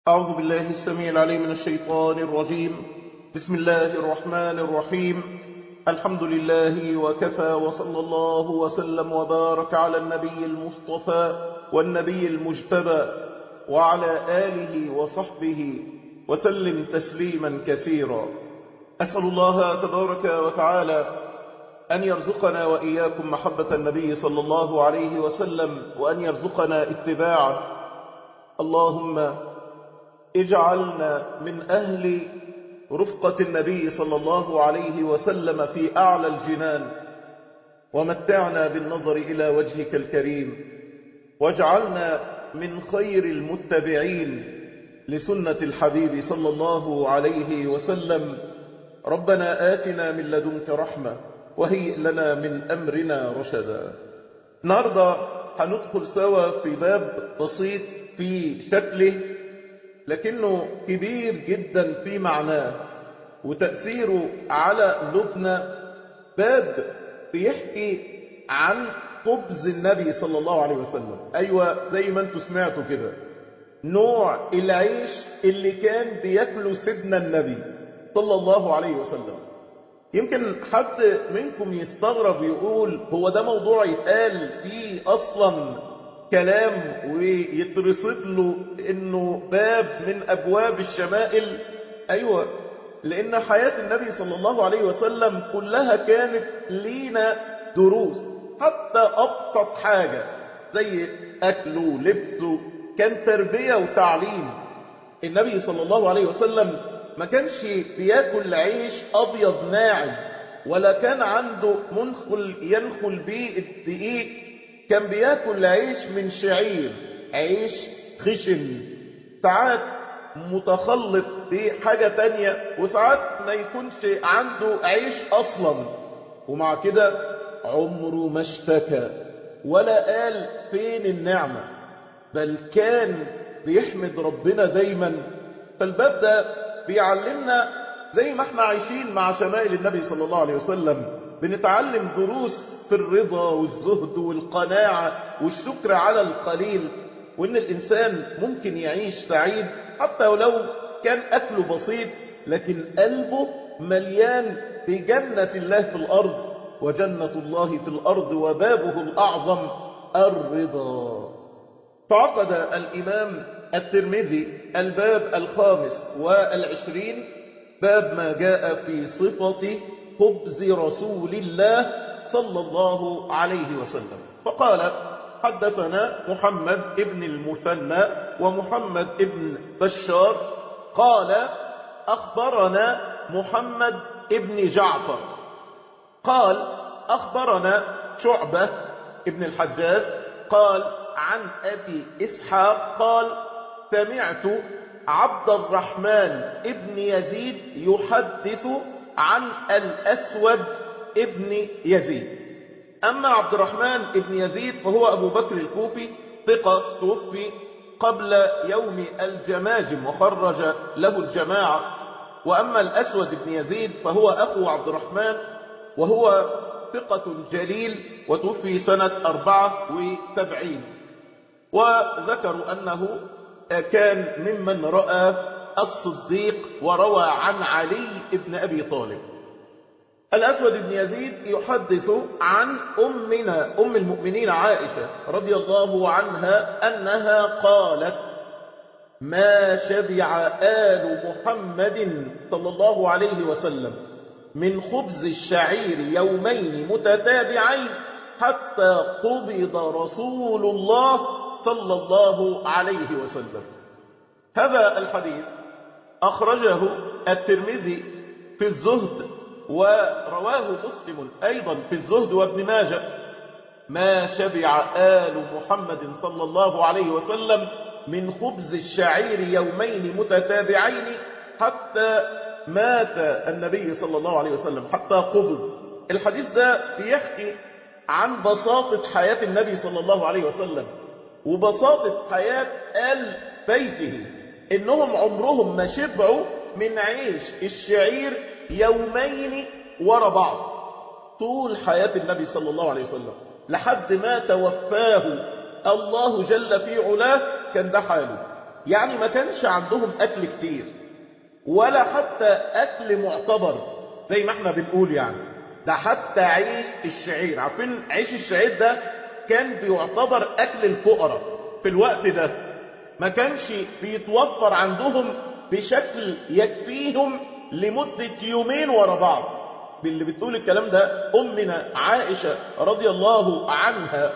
أعوذ بالله السميع العليم من الشيطان الرجيم بسم الله الرحمن الرحيم الحمد لله وكفى وصلى الله وسلم وبارك على النبي المصطفى والنبي المجتبى وعلى آله وصحبه وسلم تسليما كثيرا أسأل الله تبارك وتعالى أن يرزقنا وإياكم محبة النبي صلى الله عليه وسلم وأن يرزقنا اتباعه اللهم اجعلنا من أهل رفقة النبي صلى الله عليه وسلم في أعلى الجنان ومتعنا بالنظر إلى وجهك الكريم واجعلنا من خير المتبعين لسنة الحبيب صلى الله عليه وسلم ربنا آتنا من لدنك رحمة وهيئ لنا من أمرنا رشدا النهاردة هندخل سوا في باب بسيط في شكله لكنه كبير جدا في معناه وتأثيره على قلوبنا باب بيحكي عن خبز النبي صلى الله عليه وسلم أيوة زي ما انتوا سمعتوا كده نوع العيش اللي كان بياكله سيدنا النبي صلى الله عليه وسلم يمكن حد منكم يستغرب يقول هو ده موضوع يتقال فيه أصلا كلام ويترصد له انه باب من ابواب الشمائل ايوه لان حياة النبي صلى الله عليه وسلم كلها كانت لينا دروس حتى ابسط حاجة زي اكله ولبسه كان تربية وتعليم النبي صلى الله عليه وسلم ما كانش بياكل عيش ابيض ناعم ولا كان عنده منخل ينخل بيه الدقيق كان بياكل عيش من شعير عيش خشن ساعات متخلط بحاجة تانية وساعات ما يكونش عنده عيش أصلا ومع كده عمره ما اشتكى ولا قال فين النعمة بل كان بيحمد ربنا دايما فالباب ده بيعلمنا زي ما احنا عايشين مع شمائل النبي صلى الله عليه وسلم بنتعلم دروس في الرضا والزهد والقناعة والشكر على القليل وإن الإنسان ممكن يعيش سعيد حتى ولو كان أكله بسيط لكن قلبه مليان بجنة الله في الأرض وجنة الله في الأرض وبابه الأعظم الرضا فعقد الإمام الترمذي الباب الخامس والعشرين باب ما جاء في صفة خبز رسول الله صلى الله عليه وسلم فقال حدثنا محمد ابن المثنى ومحمد ابن بشار قال أخبرنا محمد ابن جعفر قال أخبرنا شعبة ابن الحجاج قال عن أبي إسحاق قال سمعت عبد الرحمن ابن يزيد يحدث عن الأسود ابن يزيد أما عبد الرحمن ابن يزيد فهو أبو بكر الكوفي ثقة توفي قبل يوم الجماجم وخرج له الجماعة وأما الأسود بن يزيد فهو أخو عبد الرحمن وهو ثقة جليل وتوفي سنة أربعة وسبعين وذكروا أنه كان ممن رأى الصديق وروى عن علي بن أبي طالب الأسود بن يزيد يحدث عن أمنا أم المؤمنين عائشة رضي الله عنها أنها قالت ما شبع آل محمد صلى الله عليه وسلم من خبز الشعير يومين متتابعين حتى قبض رسول الله صلى الله عليه وسلم هذا الحديث أخرجه الترمذي في الزهد ورواه مسلم أيضا في الزهد وابن ماجه ما شبع آل محمد صلى الله عليه وسلم من خبز الشعير يومين متتابعين حتى مات النبي صلى الله عليه وسلم حتى قبض الحديث ده بيحكي عن بساطة حياة النبي صلى الله عليه وسلم وبساطة حياة آل بيته إنهم عمرهم ما شبعوا من عيش الشعير يومين ورا بعض طول حياة النبي صلى الله عليه وسلم لحد ما توفاه الله جل في علاه كان ده حاله يعني ما كانش عندهم أكل كتير ولا حتى أكل معتبر زي ما احنا بنقول يعني ده حتى عيش الشعير عارفين عيش الشعير ده كان بيعتبر أكل الفقراء في الوقت ده ما كانش بيتوفر عندهم بشكل يكفيهم لمدة يومين ورا بعض باللي بتقول الكلام ده أمنا عائشة رضي الله عنها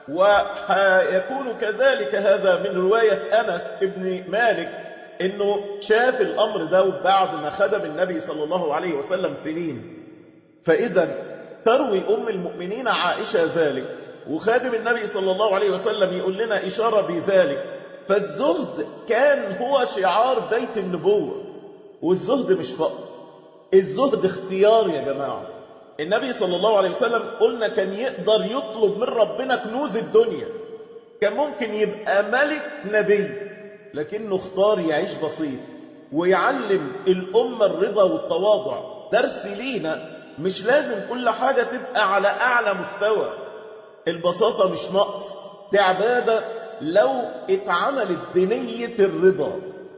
ويكون كذلك هذا من رواية أنس ابن مالك انه شاف الامر ده بعد ما خدم النبي صلى الله عليه وسلم سنين فاذا تروي ام المؤمنين عائشة ذلك وخادم النبي صلى الله عليه وسلم يقول لنا اشارة بذلك فالزهد كان هو شعار بيت النبوة والزهد مش فقر الزهد اختيار يا جماعة النبي صلى الله عليه وسلم قلنا كان يقدر يطلب من ربنا كنوز الدنيا كان ممكن يبقى ملك نبي لكنه اختار يعيش بسيط ويعلم الأمة الرضا والتواضع درس لينا مش لازم كل حاجة تبقى على أعلى مستوى البساطة مش نقص دي عبادة لو اتعملت بنية الرضا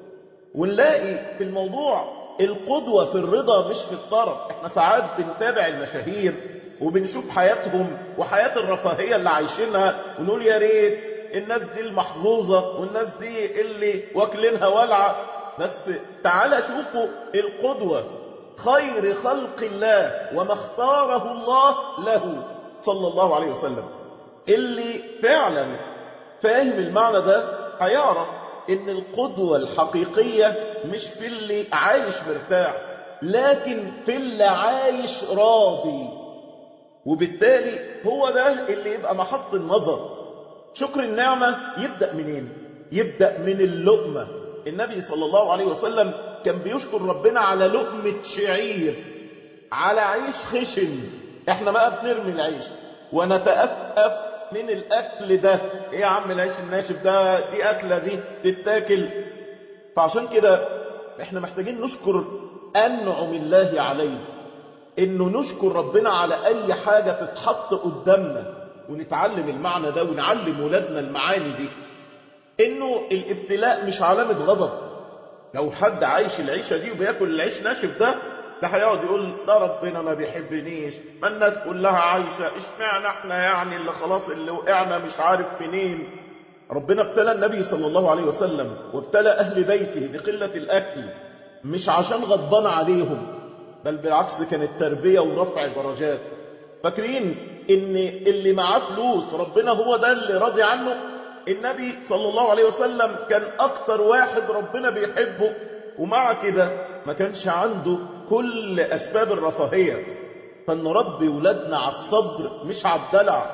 ونلاقي في الموضوع القدوة في الرضا مش في الطرف احنا ساعات بنتابع المشاهير وبنشوف حياتهم وحياة الرفاهية اللي عايشينها ونقول يا ريت الناس دي المحظوظة والناس دي اللي واكلينها ولعة بس تعالى شوفوا القدوة خير خلق الله وما اختاره الله له صلى الله عليه وسلم اللي فعلا فاهم المعنى ده هيعرف ان القدوة الحقيقية مش في اللي عايش مرتاح لكن في اللي عايش راضي وبالتالي هو ده اللي يبقى محط النظر شكر النعمة يبدأ منين يبدأ من اللقمة النبي صلى الله عليه وسلم كان بيشكر ربنا على لقمة شعير على عيش خشن احنا بقى بنرمي العيش ونتأفأف من الأكل ده ايه يا عم العيش الناشف ده دي أكلة دي تتاكل فعشان كده احنا محتاجين نشكر أنعم الله عليه انه نشكر ربنا على اي حاجة تتحط قدامنا ونتعلم المعنى ده ونعلم ولادنا المعاني دي انه الابتلاء مش علامة غضب لو حد عايش العيشة دي وبياكل العيش ناشف ده ده هيقعد يقول ده ربنا ما بيحبنيش ما الناس كلها عايشة اشمعنى احنا يعني اللي خلاص اللي وقعنا مش عارف منين ربنا ابتلى النبي صلى الله عليه وسلم وابتلى اهل بيته بقلة الاكل مش عشان غضبان عليهم بل بالعكس كانت تربية ورفع درجات فاكرين ان اللي معاه فلوس ربنا هو ده اللي راضي عنه النبي صلى الله عليه وسلم كان اكتر واحد ربنا بيحبه ومع كده ما كانش عنده كل اسباب الرفاهية فنربي ولادنا على الصبر مش على الدلع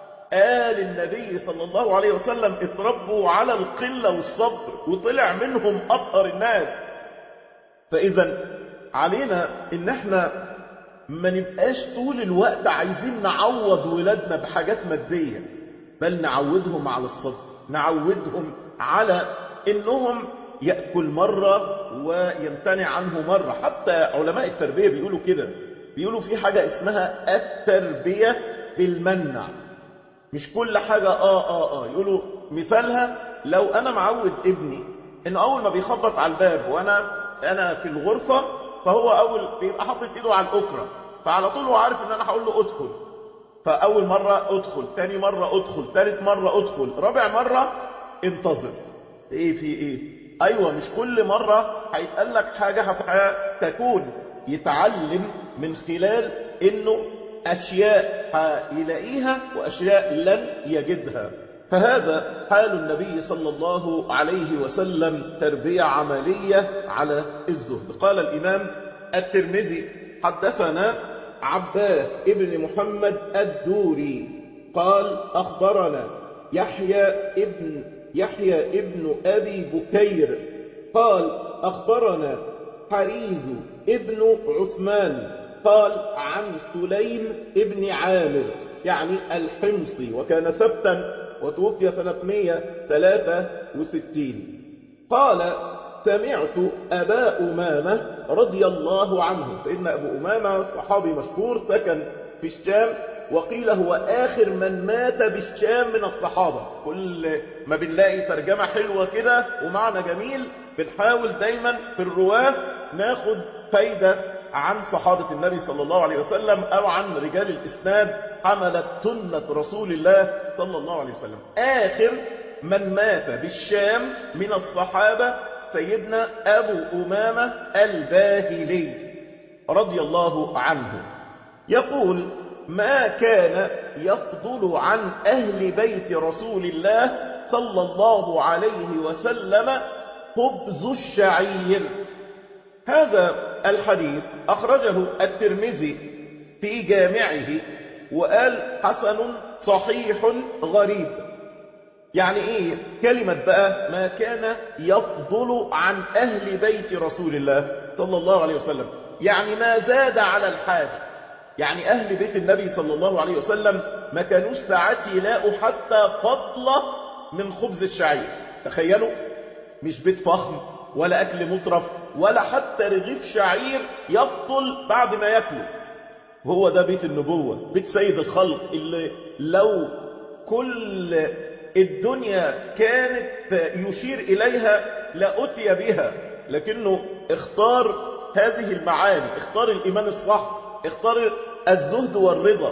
قال النبي صلى الله عليه وسلم اتربوا على القلة والصبر وطلع منهم اطهر الناس فاذا علينا ان احنا ما نبقاش طول الوقت عايزين نعوض ولادنا بحاجات مادية بل نعودهم على الصبر نعودهم على انهم يأكل مرة ويمتنع عنه مرة حتى علماء التربية بيقولوا كده بيقولوا في حاجة اسمها التربية بالمنع مش كل حاجة اه اه اه يقولوا مثالها لو انا معود ابني ان اول ما بيخبط على الباب وانا انا في الغرفة فهو اول بيبقى حاطط ايده على الاكرة فعلى طول هو عارف ان انا هقول له ادخل فاول مرة ادخل تاني مرة ادخل تالت مرة ادخل رابع مرة انتظر ايه في ايه ايوه مش كل مرة هيتقال لك حاجة هتكون يتعلم من خلال انه اشياء هيلاقيها واشياء لن يجدها فهذا حال النبي صلى الله عليه وسلم تربية عملية على الزهد قال الإمام الترمذي حدثنا عباس ابن محمد الدوري قال أخبرنا يحيى ابن يحيى ابن أبي بكير قال أخبرنا حريز ابن عثمان قال عن سليم ابن عامر يعني الحمصي وكان سبتا وتوفي سنة 163 قال سمعت أبا أمامة رضي الله عنه سيدنا أبو أمامة صحابي مشهور سكن في الشام وقيل هو آخر من مات بالشام من الصحابة كل ما بنلاقي ترجمة حلوة كده ومعنى جميل بنحاول دايما في الرواة ناخد فايدة عن صحابة النبي صلى الله عليه وسلم أو عن رجال الإسناد حملت سنة رسول الله صلى الله عليه وسلم آخر من مات بالشام من الصحابة سيدنا أبو أمامة الباهلي رضي الله عنه يقول ما كان يفضل عن أهل بيت رسول الله صلى الله عليه وسلم خبز الشعير هذا الحديث أخرجه الترمذي في جامعه وقال حسن صحيح غريب يعني ايه كلمة بقى ما كان يفضل عن أهل بيت رسول الله صلى الله عليه وسلم يعني ما زاد على الحاجة يعني أهل بيت النبي صلى الله عليه وسلم ما كانوش ساعات يلاقوا حتى فضلة من خبز الشعير تخيلوا مش بيت فخم ولا أكل مطرف ولا حتى رغيف شعير يفضل بعد ما يأكله هو ده بيت النبوة بيت سيد الخلق اللي لو كل الدنيا كانت يشير إليها لأتي بها لكنه اختار هذه المعاني اختار الإيمان الصح اختار الزهد والرضا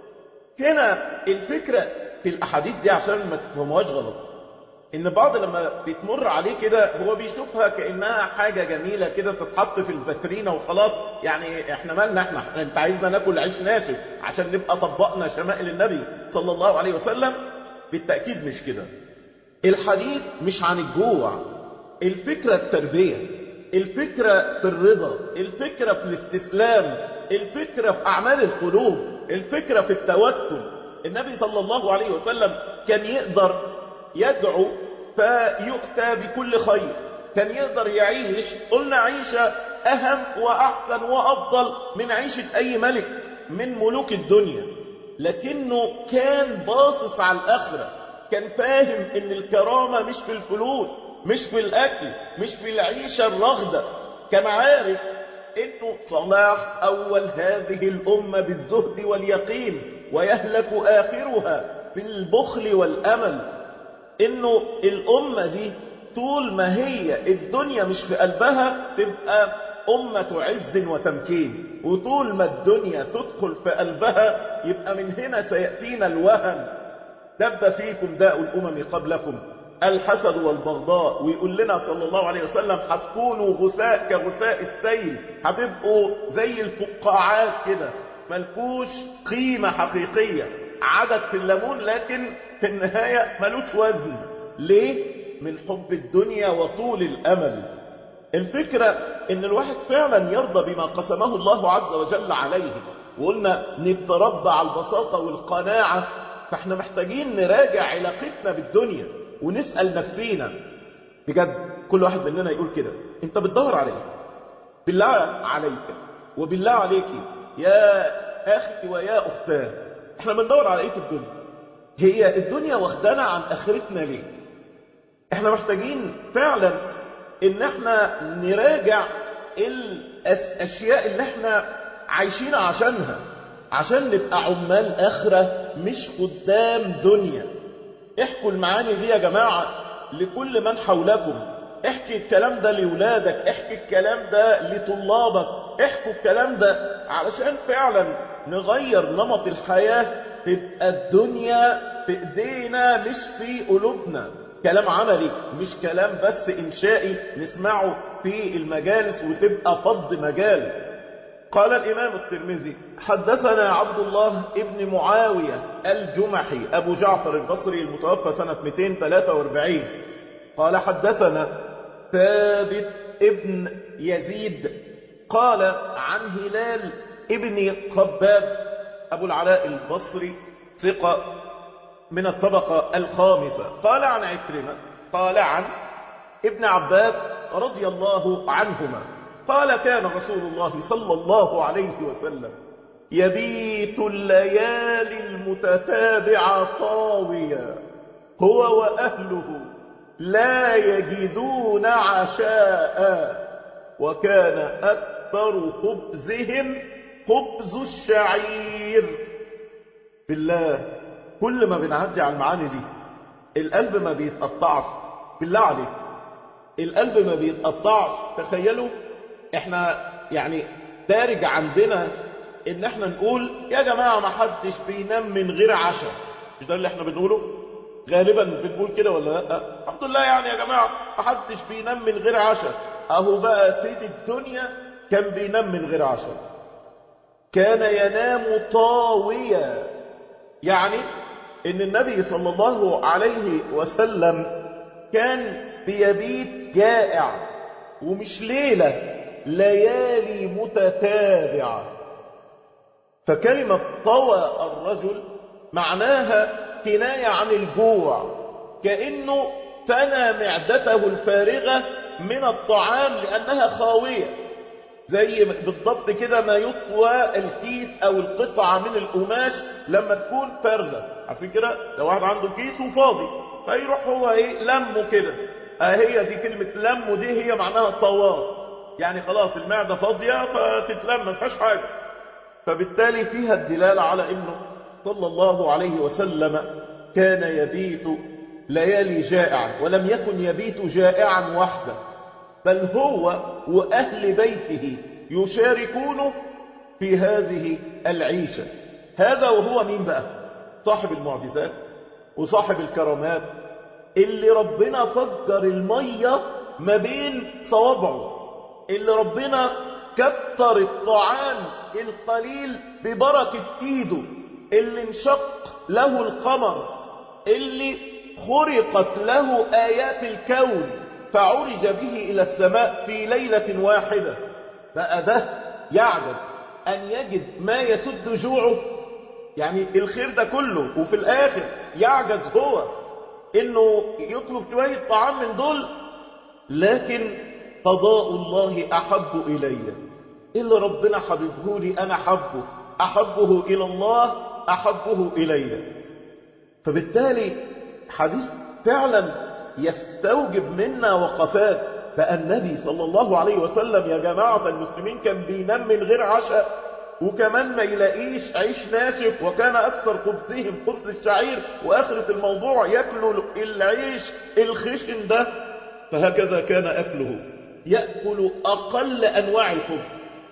هنا الفكرة في الأحاديث دي عشان ما تفهموهاش غلط ان بعض لما بتمر عليه كده هو بيشوفها كأنها حاجة جميلة كده تتحط في الباترينا وخلاص يعني احنا مالنا احنا انت عايزنا ناكل عيش ناشف عشان نبقى طبقنا شمائل النبي صلى الله عليه وسلم بالتأكيد مش كده الحديث مش عن الجوع الفكرة التربية الفكرة في الرضا الفكرة في الاستسلام الفكرة في أعمال القلوب الفكرة في التوكل النبي صلى الله عليه وسلم كان يقدر يدعو فيؤتى بكل خير كان يقدر يعيش قلنا عيشة أهم وأحسن وأفضل من عيشة أي ملك من ملوك الدنيا لكنه كان باصص على الآخرة كان فاهم ان الكرامة مش في الفلوس مش في الأكل مش في العيشة الرغدة كان عارف انه صلاح أول هذه الأمة بالزهد واليقين ويهلك آخرها بالبخل والأمل انه الأمة دي طول ما هي الدنيا مش في قلبها تبقى أمة عز وتمكين وطول ما الدنيا تدخل في قلبها يبقى من هنا سيأتينا الوهن دب فيكم داء الأمم قبلكم الحسد والبغضاء ويقول لنا صلى الله عليه وسلم هتكونوا غثاء كغثاء السيل هتبقوا زي الفقاعات كده ملكوش قيمة حقيقية عدد في الليمون لكن في النهاية ملوش وزن ليه؟ من حب الدنيا وطول الأمل الفكرة ان الواحد فعلا يرضى بما قسمه الله عز وجل عليه وقلنا نتربى على البساطة والقناعة فاحنا محتاجين نراجع علاقتنا بالدنيا ونسأل نفسينا بجد كل واحد مننا يقول كده انت بتدور على ايه بالله عليك وبالله عليك يا اخي ويا اختاه احنا بندور على ايه في الدنيا هي الدنيا واخدانا عن اخرتنا ليه احنا محتاجين فعلا ان احنا نراجع الاشياء اللي احنا عايشين عشانها عشان نبقى عمال اخرة مش قدام دنيا احكوا المعاني دي يا جماعة لكل من حولكم احكي الكلام ده لولادك احكي الكلام ده لطلابك احكوا الكلام ده علشان فعلا نغير نمط الحياة تبقى الدنيا في ايدينا مش في قلوبنا كلام عملي مش كلام بس إنشائي نسمعه في المجالس وتبقى فض مجال قال الإمام الترمذي حدثنا عبد الله ابن معاوية الجمحي أبو جعفر البصري المتوفى سنة 243 قال حدثنا ثابت ابن يزيد قال عن هلال ابن خباب أبو العلاء البصري ثقة من الطبقة الخامسة قال عن عكرمة قال عن ابن عباس رضي الله عنهما قال كان رسول الله صلى الله عليه وسلم يبيت الليالي المتتابعة طاويا هو وأهله لا يجدون عشاء وكان أكثر خبزهم خبز الشعير بالله كل ما بنعدي على المعاني دي القلب ما بيتقطعش بالله عليك القلب ما بيتقطعش تخيلوا احنا يعني دارج عندنا ان احنا نقول يا جماعة ما حدش بينام من غير عشاء مش ده اللي احنا بنقوله غالبا بنقول كده ولا لا الحمد لله يعني يا جماعة ما حدش بينام من غير عشاء اهو بقى سيد الدنيا كان بينام من غير عشاء كان ينام طاويا يعني ان النبي صلى الله عليه وسلم كان بيبيت جائع ومش ليلة ليالي متتابعة فكلمة طوى الرجل معناها كناية عن الجوع كأنه فنى معدته الفارغة من الطعام لأنها خاوية زي بالضبط كده ما يطوى الكيس أو القطعة من القماش لما تكون فارغة عارفين كده لو واحد عنده كيس وفاضي فيروح هو ايه لمه كده هي دي كلمة لمه دي هي معناها طواه يعني خلاص المعدة فاضية فتتلم ما فيهاش حاجة فبالتالي فيها الدلالة على انه صلى الله عليه وسلم كان يبيت ليالي جائعا ولم يكن يبيت جائعا وحده بل هو وأهل بيته يشاركونه في هذه العيشة هذا وهو مين بقى صاحب المعجزات وصاحب الكرامات اللي ربنا فجر المية ما بين صوابعه اللي ربنا كتر الطعام القليل ببركة ايده اللي انشق له القمر اللي خرقت له آيات الكون فعرج به إلى السماء في ليلة واحدة بقى ده يعجز أن يجد ما يسد جوعه يعني الخير ده كله وفي الآخر يعجز هو إنه يطلب شوية طعام من دول لكن قضاء الله أحب إلي اللي ربنا حببه لي أنا حبه أحبه إلى الله أحبه إلي فبالتالي حديث فعلا يستوجب منا وقفات بقى النبي صلى الله عليه وسلم يا جماعة المسلمين كان بينام من غير عشاء وكمان ما يلاقيش عيش ناشف وكان أكثر خبزهم خبز الشعير وآخرة الموضوع يأكلوا العيش الخشن ده فهكذا كان أكله يأكل أقل أنواع الخبز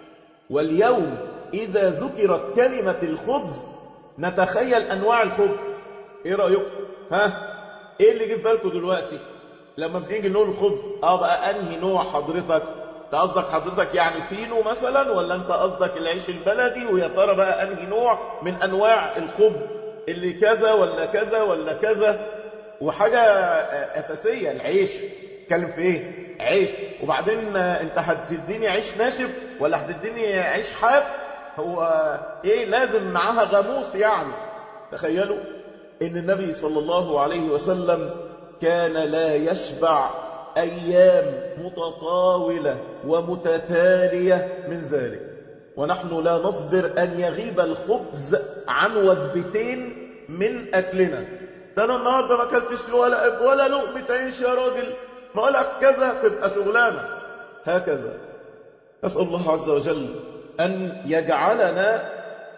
واليوم إذا ذكرت كلمة الخبز نتخيل أنواع الخبز إيه رأيكم ها إيه اللي جه في بالكم دلوقتي لما بنيجي نقول الخبز اه بقى أنهي نوع حضرتك انت قصدك حضرتك يعني فينو مثلا ولا انت قصدك العيش البلدي ويا ترى بقى انهي نوع من انواع الخبز اللي كذا ولا كذا ولا كذا وحاجة اساسية العيش اتكلم في ايه عيش وبعدين انت هتديني عيش ناشف ولا هتديني عيش حاف هو ايه لازم معاها غاموس يعني تخيلوا ان النبي صلى الله عليه وسلم كان لا يشبع أيام متطاولة ومتتالية من ذلك ونحن لا نصبر أن يغيب الخبز عن وجبتين من أكلنا ده أنا النهاردة ما أكلتش ولا ولا لقمة عيش يا راجل ما أقولك كذا تبقى شغلانة هكذا أسأل الله عز وجل أن يجعلنا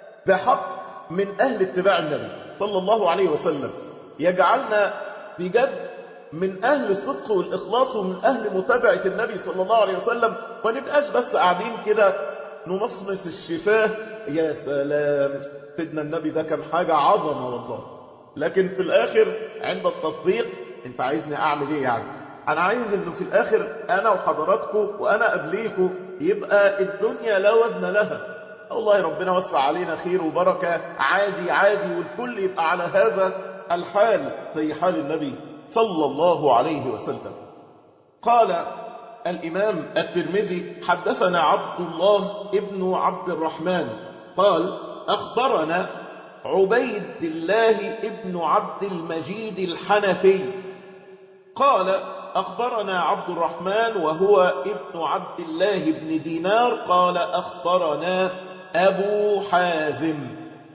بحق من أهل اتباع النبي صلى الله عليه وسلم يجعلنا بجد من أهل الصدق والإخلاص ومن أهل متابعة النبي صلى الله عليه وسلم ما نبقاش بس قاعدين كده نمصمص الشفاه يا سلام سيدنا النبي ده كان حاجة عظمة والله لكن في الآخر عند التطبيق انت عايزني أعمل إيه يعني أنا عايز إنه في الآخر أنا وحضراتكم وأنا قبليكم يبقى الدنيا لا وزن لها والله ربنا وسع علينا خير وبركة عادي عادي والكل يبقى على هذا الحال زي حال النبي صلى الله عليه وسلم قال الإمام الترمذي حدثنا عبد الله ابن عبد الرحمن قال أخبرنا عبيد الله ابن عبد المجيد الحنفي قال أخبرنا عبد الرحمن وهو ابن عبد الله بن دينار قال أخبرنا أبو حازم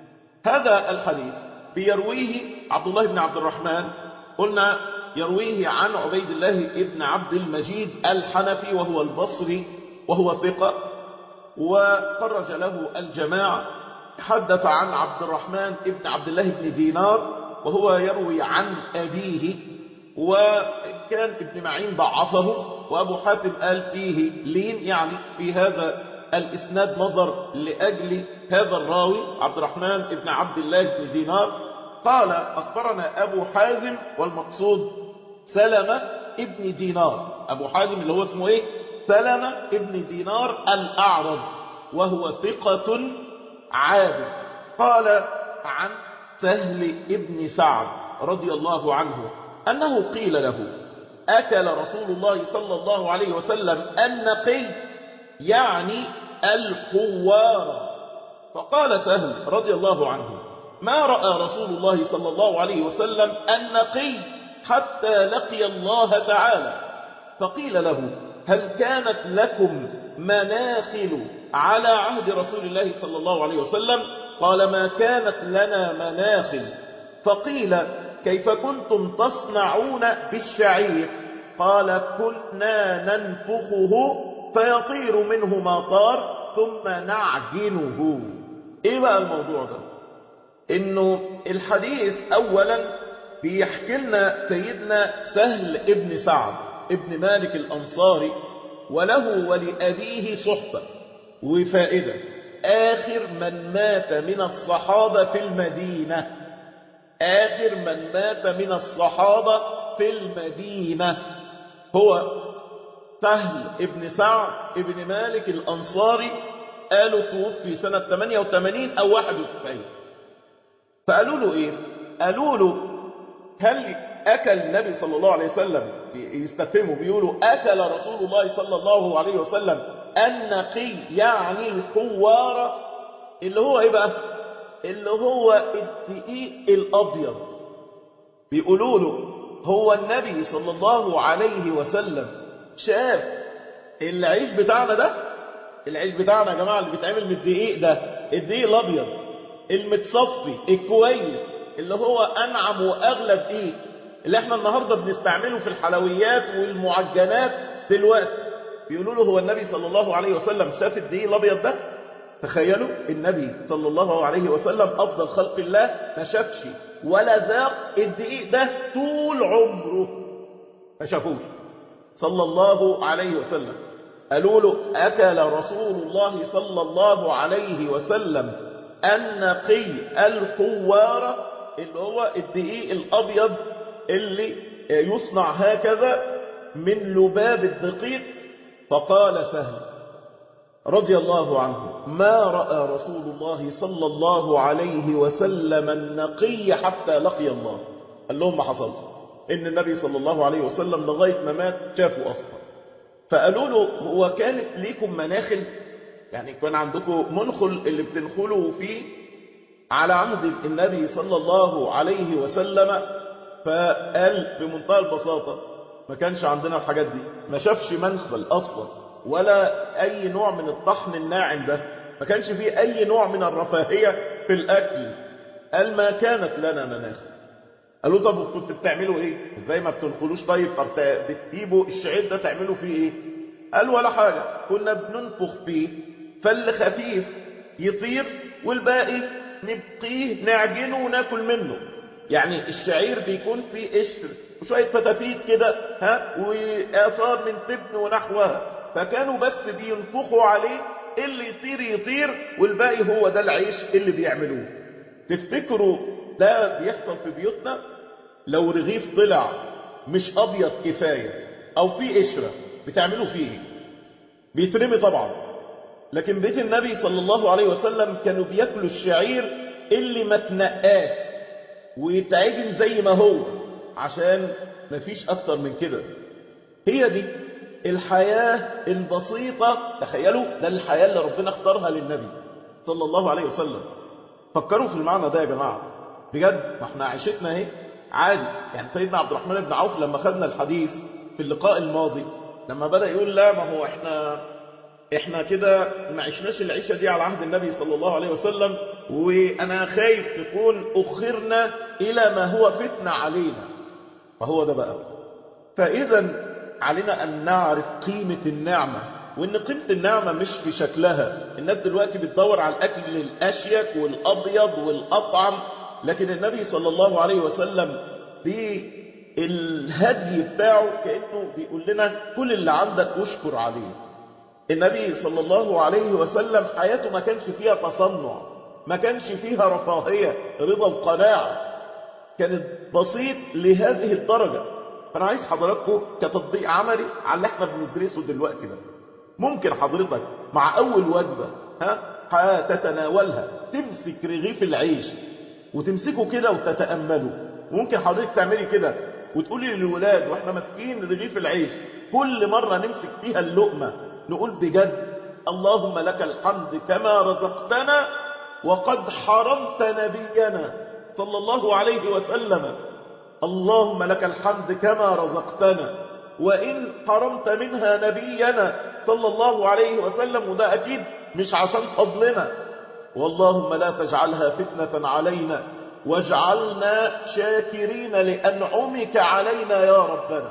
هذا الحديث بيرويه عبد الله بن عبد الرحمن قلنا يرويه عن عبيد الله ابن عبد المجيد الحنفي وهو البصري وهو ثقة وخرج له الجماعة حدث عن عبد الرحمن ابن عبد الله بن دينار وهو يروي عن أبيه وكان ابن معين ضعفه وأبو حاتم قال فيه لين يعني في هذا الإسناد نظر لأجل هذا الراوي عبد الرحمن ابن عبد الله بن دينار قال أخبرنا أبو حازم والمقصود سلمة ابن دينار أبو حازم اللي هو اسمه إيه سلمة ابن دينار الأعرج وهو ثقة عابد قال عن سهل ابن سعد رضي الله عنه أنه قيل له أكل رسول الله صلى الله عليه وسلم النقي يعني الحوار فقال سهل رضي الله عنه ما رأى رسول الله صلى الله عليه وسلم النقي حتى لقي الله تعالى فقيل له هل كانت لكم مناخل على عهد رسول الله صلى الله عليه وسلم قال ما كانت لنا مناخل فقيل كيف كنتم تصنعون بالشعير قال كنا ننفخه فيطير منه ما طار ثم نعجنه ايه بقى الموضوع ده انه الحديث اولا بيحكي لنا سيدنا سهل ابن سعد ابن مالك الانصاري وله ولأبيه صحبة وفائدة آخر من مات من الصحابة في المدينة آخر من مات من الصحابة في المدينة هو سهل ابن سعد ابن مالك الأنصاري قالوا توفي سنة 88 أو 91 فقالوا له إيه قالوا له هل أكل النبي صلى الله عليه وسلم يستفهموا بيقولوا أكل رسول الله صلى الله عليه وسلم النقي يعني الحوار اللي هو إيه بقى اللي هو الدقيق الأبيض بيقولوا له هو النبي صلى الله عليه وسلم شاف العيش بتاعنا ده العيش بتاعنا يا جماعة اللي بيتعمل من الدقيق ده الدقيق الأبيض المتصفي الكويس اللي هو أنعم وأغلى دقيق اللي احنا النهاردة بنستعمله في الحلويات والمعجنات دلوقتي بيقولوا له هو النبي صلى الله عليه وسلم شاف الدقيق الأبيض ده تخيلوا النبي صلى الله عليه وسلم أفضل خلق الله ما شافش ولا ذاق الدقيق ده طول عمره ما شافوش صلى الله عليه وسلم قالوا له أكل رسول الله صلى الله عليه وسلم النقي الحوار اللي هو الدقيق الأبيض اللي يصنع هكذا من لباب الدقيق فقال سهل رضي الله عنه ما رأى رسول الله صلى الله عليه وسلم النقي حتى لقي الله قال لهم ما حصل إن النبي صلى الله عليه وسلم لغاية ما مات شافوا أصلا فقالوا له هو كانت ليكم مناخل يعني كان عندكم منخل اللي بتنخلوا فيه على عهد النبي صلى الله عليه وسلم فقال بمنتهى البساطة ما كانش عندنا الحاجات دي ما شافش منخل أصلا ولا أي نوع من الطحن الناعم ده ما كانش فيه أي نوع من الرفاهية في الأكل قال ما كانت لنا مناخل قالوا طب كنت بتعملوا ايه ازاي ما بتنخلوش طيب طب بتجيبوا الشعير ده تعملوا فيه ايه قال ولا حاجة كنا بننفخ فيه فاللي خفيف يطير والباقي نبقيه نعجنه وناكل منه يعني الشعير بيكون فيه قشر وشوية فتافيت كده ها وآثار من تبن ونحوها فكانوا بس بينفخوا عليه اللي يطير يطير والباقي هو ده العيش اللي بيعملوه تفتكروا ده بيحصل في بيوتنا لو رغيف طلع مش أبيض كفاية أو فيه قشرة بتعملوا فيه ايه بيترمي طبعا لكن بيت النبي صلى الله عليه وسلم كانوا بياكلوا الشعير اللي ما تنقاش ويتعجن زي ما هو عشان مفيش أكتر من كده هي دي الحياة البسيطة تخيلوا ده الحياة اللي ربنا اختارها للنبي صلى الله عليه وسلم فكروا في المعنى ده يا جماعة بجد ما احنا عيشتنا اهي عادي يعني سيدنا عبد الرحمن بن عوف لما خدنا الحديث في اللقاء الماضي لما بدأ يقول لا ما هو احنا احنا كده ما عشناش العيشة دي على عهد النبي صلى الله عليه وسلم وانا خايف تكون اخرنا الى ما هو فتنة علينا فهو ده بقى فاذا علينا ان نعرف قيمة النعمة وان قيمة النعمة مش في شكلها الناس دلوقتي بتدور على الاكل الاشيك والابيض والاطعم لكن النبي صلى الله عليه وسلم بالهدي بتاعه كأنه بيقول لنا كل اللي عندك واشكر عليه النبي صلى الله عليه وسلم حياته ما كانش فيها تصنع ما كانش فيها رفاهية رضا وقناعة كانت بسيط لهذه الدرجة فأنا عايز حضراتكم كتطبيق عملي على اللي احنا بندرسه دلوقتي ده ممكن حضرتك مع أول وجبة ها تتناولها تمسك رغيف العيش وتمسكه كده وتتأمله وممكن حضرتك تعملي كده وتقولي للولاد واحنا ماسكين رغيف العيش كل مرة نمسك فيها اللقمة نقول بجد اللهم لك الحمد كما رزقتنا وقد حرمت نبينا صلى الله عليه وسلم اللهم لك الحمد كما رزقتنا وإن حرمت منها نبينا صلى الله عليه وسلم وده أكيد مش عشان فضلنا واللهم لا تجعلها فتنة علينا واجعلنا شاكرين لأنعمك علينا يا ربنا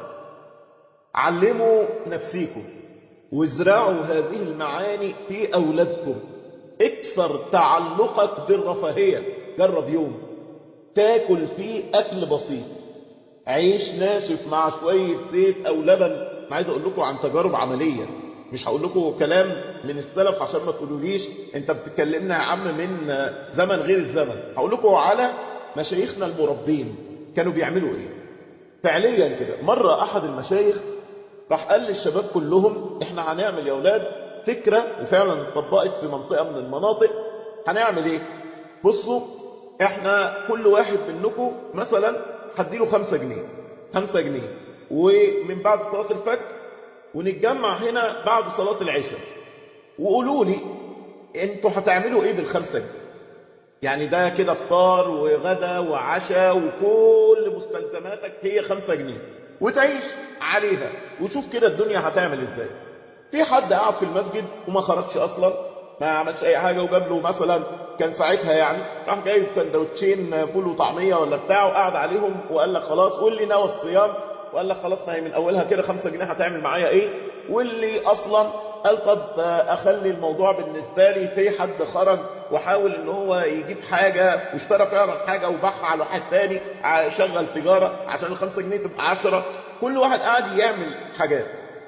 علموا نفسيكم وازرعوا هذه المعاني في أولادكم اكثر تعلقك بالرفاهية جرب يوم تاكل فيه أكل بسيط عيش ناشف مع شوية زيت أو لبن أنا عايز أقول لكم عن تجارب عملية مش هقول لكم كلام من السلف عشان ما تقولوليش انت بتكلمنا يا عم من زمن غير الزمن هقول لكم على مشايخنا المربين كانوا بيعملوا ايه فعليا كده مرة احد المشايخ راح قال للشباب كلهم احنا هنعمل يا اولاد فكرة وفعلا اتطبقت في منطقة من المناطق هنعمل ايه بصوا احنا كل واحد منكم مثلا هديله خمسة جنيه خمسة جنيه ومن بعد صلاة الفجر ونتجمع هنا بعد صلاة العشاء وقولوا لي انتوا هتعملوا ايه بالخمسة جنيه يعني ده كده فطار وغدا وعشاء وكل مستلزماتك هي خمسة جنيه وتعيش عليها وشوف كده الدنيا هتعمل ازاي في حد قاعد في المسجد وما خرجش اصلا ما عملش اي حاجة وجاب له مثلا كان ساعتها يعني راح جايب سندوتشين فول وطعمية ولا بتاع وقعد عليهم وقال لك خلاص واللي ناوى الصيام وقال لك خلاص ما هي من اولها كده خمسة جنيه هتعمل معايا ايه واللي اصلا قال قد اخلي الموضوع بالنسبة لي في حد خرج وحاول ان هو يجيب حاجة واشترى فعلا حاجة وباعها على واحد تاني شغل تجارة عشان الخمسة جنيه تبقى عشرة كل واحد قاعد يعمل حاجات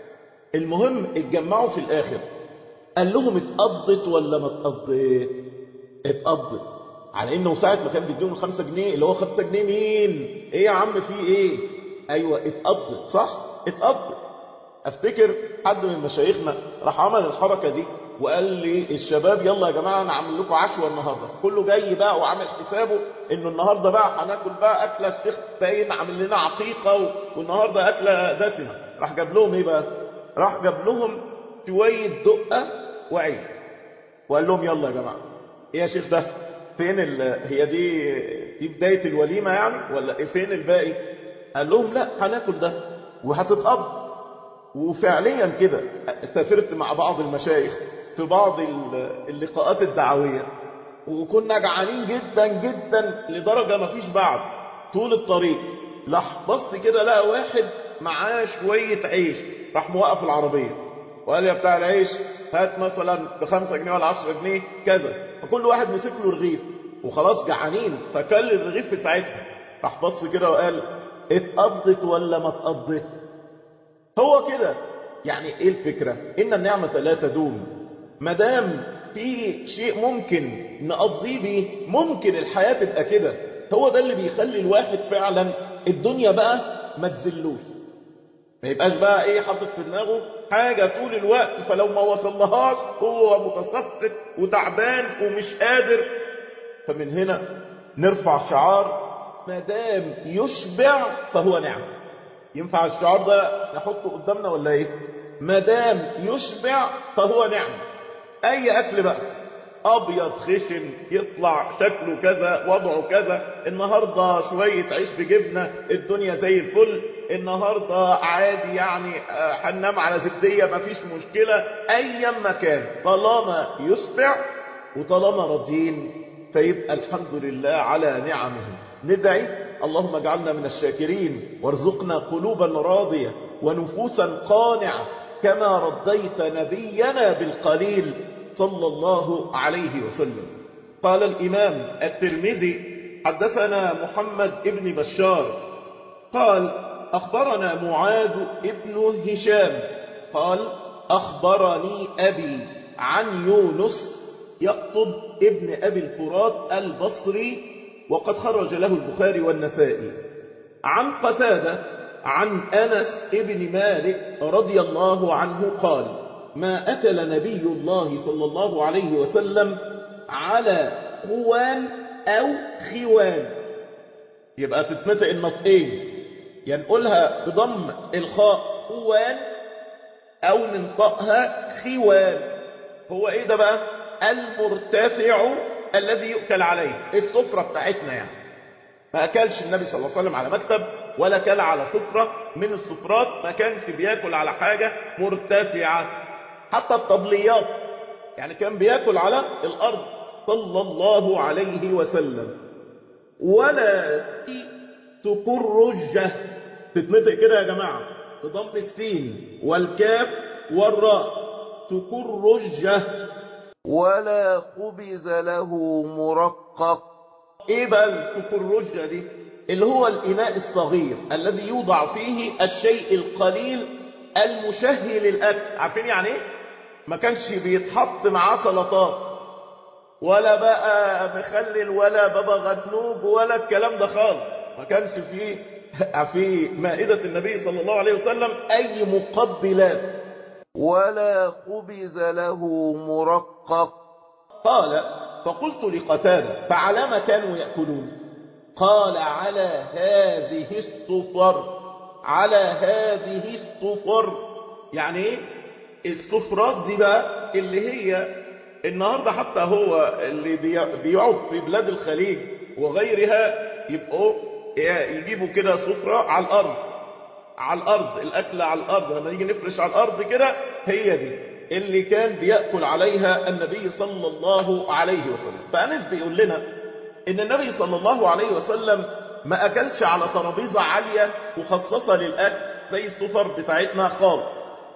المهم اتجمعوا في الاخر قال لهم اتقضت ولا ما اتقضت اتقضت على انه ساعة ما كان بيديهم الخمسة جنيه اللي هو خمسة جنيه مين ايه يا عم في ايه ايوه اتقضت صح اتقضت افتكر حد من مشايخنا راح عمل الحركة دي وقال لي الشباب يلا يا جماعة انا عامل لكم عشوة النهاردة كله جاي بقى وعامل حسابه انه النهاردة بقى هناكل بقى اكلة الشيخ باين عامل لنا عقيقة والنهاردة اكلة دسمة راح جاب لهم ايه بقى راح جاب لهم شوية دقة وعيش وقال لهم يلا يا جماعة ايه يا شيخ ده فين ال... هي دي دي بداية الوليمة يعني ولا إيه فين الباقي قال لهم لا هناكل ده وهتتقض وفعليا كده سافرت مع بعض المشايخ في بعض اللقاءات الدعوية وكنا جعانين جدا جدا لدرجة ما فيش بعد طول الطريق راح بص كده لقى واحد معاه شوية عيش راح موقف العربية وقال يا بتاع العيش هات مثلا بخمسة جنيه ولا عشرة جنيه كذا فكل واحد مسك له رغيف وخلاص جعانين فكل الرغيف في ساعتها راح بص كده وقال اتقضت ولا ما اتقضت هو كده يعني ايه الفكرة ان النعمة لا تدوم مدام في شيء ممكن نقضيه بيه ممكن الحياة تبقى كده هو ده اللي بيخلي الواحد فعلا الدنيا بقى ما تزلوش ما يبقاش بقى ايه حاطط في دماغه حاجة طول الوقت فلو ما وصلهاش هو متسقط وتعبان ومش قادر فمن هنا نرفع شعار ما دام يشبع فهو نعمة ينفع الشعار ده نحطه قدامنا ولا ايه ما دام يشبع فهو نعمة اي اكل بقى ابيض خشن يطلع شكله كذا وضعه كذا النهاردة شوية عيش بجبنة الدنيا زي الفل النهاردة عادي يعني هننام على زبدية مفيش مشكلة ايا ما كان طالما يشبع وطالما راضيين فيبقى الحمد لله على نعمه ندعي اللهم اجعلنا من الشاكرين وارزقنا قلوبا راضية ونفوسا قانعة كما رديت نبينا بالقليل صلى الله عليه وسلم قال الإمام الترمذي حدثنا محمد ابن بشار قال أخبرنا معاذ ابن هشام قال أخبرني أبي عن يونس يقطب ابن أبي الفرات البصري وقد خرج له البخاري والنسائي عن قتادة عن أنس ابن مالك رضي الله عنه قال ما أكل نبي الله صلى الله عليه وسلم على خوان أو خوان يبقى تتنطق النطقين ينقلها بضم الخاء خوان أو ننطقها خوان هو إيه ده بقى المرتفع الذي يؤكل عليه السفرة بتاعتنا يعني ما أكلش النبي صلى الله عليه وسلم على مكتب ولا كل على سفرة من السفرات ما كانش بياكل على حاجة مرتفعة حتى الطبليات يعني كان بياكل على الأرض صلى الله عليه وسلم ولا تكرجة تتنطق كده يا جماعة بضم السين والكاف والراء تكرجة ولا خبز له مرقق ايه بقى الككرجة دي اللي هو الإناء الصغير الذي يوضع فيه الشيء القليل المشهي للأكل عارفين يعني ايه ما كانش بيتحط معاه سلطات ولا بقى مخلل ولا بابا غنوج ولا الكلام ده خالص ما كانش فيه في مائدة النبي صلى الله عليه وسلم أي مقبلات ولا خبز له مرقق قال فقلت لقتادة فعلى ما كانوا يأكلون قال على هذه الصفر على هذه الصفر يعني ايه الصفرات دي بقى اللي هي النهاردة حتى هو اللي بيقعد في بلاد الخليج وغيرها يبقوا يجيبوا كده صفرة على الأرض على الأرض الأكل على الأرض لما نيجي نفرش على الأرض كده هي دي اللي كان بيأكل عليها النبي صلى الله عليه وسلم فأنس بيقول لنا إن النبي صلى الله عليه وسلم ما أكلش على ترابيزة عالية مخصصة للأكل زي السفر بتاعتنا خالص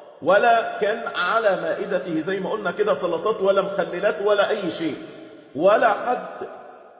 ولا كان على مائدته زي ما قلنا كده سلطات ولا مخللات ولا أي شيء ولا حد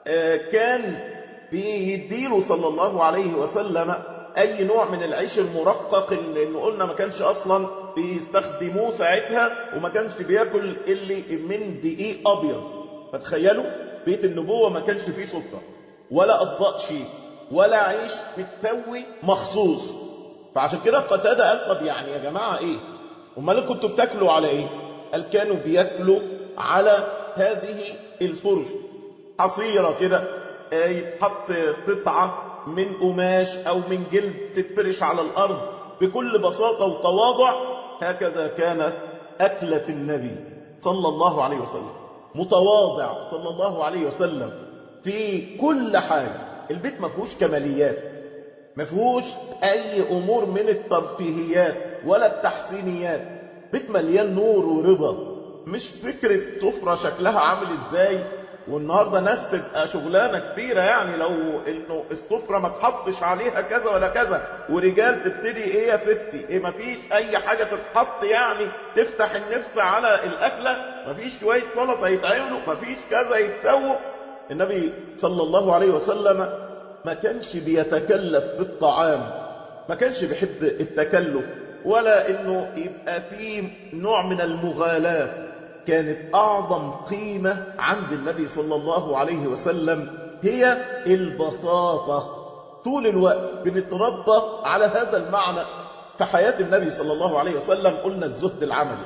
كان بيديله صلى الله عليه وسلم أي نوع من العيش المرقق اللي قلنا ما كانش أصلا بيستخدموه ساعتها وما كانش بياكل اللي من دقيق أبيض فتخيلوا بيت النبوة ما كانش فيه سكر ولا أطباق شيء ولا عيش متسوي مخصوص فعشان كده قتادة قال طب يعني يا جماعة ايه امال كنتوا بتاكلوا على ايه قال كانوا بياكلوا على هذه الفرش حصيرة كده يتحط قطعة من قماش او من جلد تتفرش على الارض بكل بساطة وتواضع هكذا كانت اكلة النبي صلى الله عليه وسلم متواضع صلى الله عليه وسلم في كل حاجة البيت ما فيهوش كماليات ما فيهوش اي امور من الترفيهيات ولا التحسينيات بيت مليان نور ورضا مش فكرة سفرة شكلها عامل ازاي والنهاردة ناس تبقى شغلانة كبيرة يعني لو انه السفرة ما تحطش عليها كذا ولا كذا ورجال تبتدي ايه يا ستي ايه مفيش اي حاجة تتحط يعني تفتح النفس على الاكلة مفيش شوية سلطة يتعملوا مفيش كذا يتسووا النبي صلى الله عليه وسلم ما كانش بيتكلف بالطعام ما كانش بيحب التكلف ولا انه يبقى فيه نوع من المغالاة كانت اعظم قيمة عند النبي صلى الله عليه وسلم هي البساطة طول الوقت بنتربى على هذا المعنى في حياة النبي صلى الله عليه وسلم قلنا الزهد العملي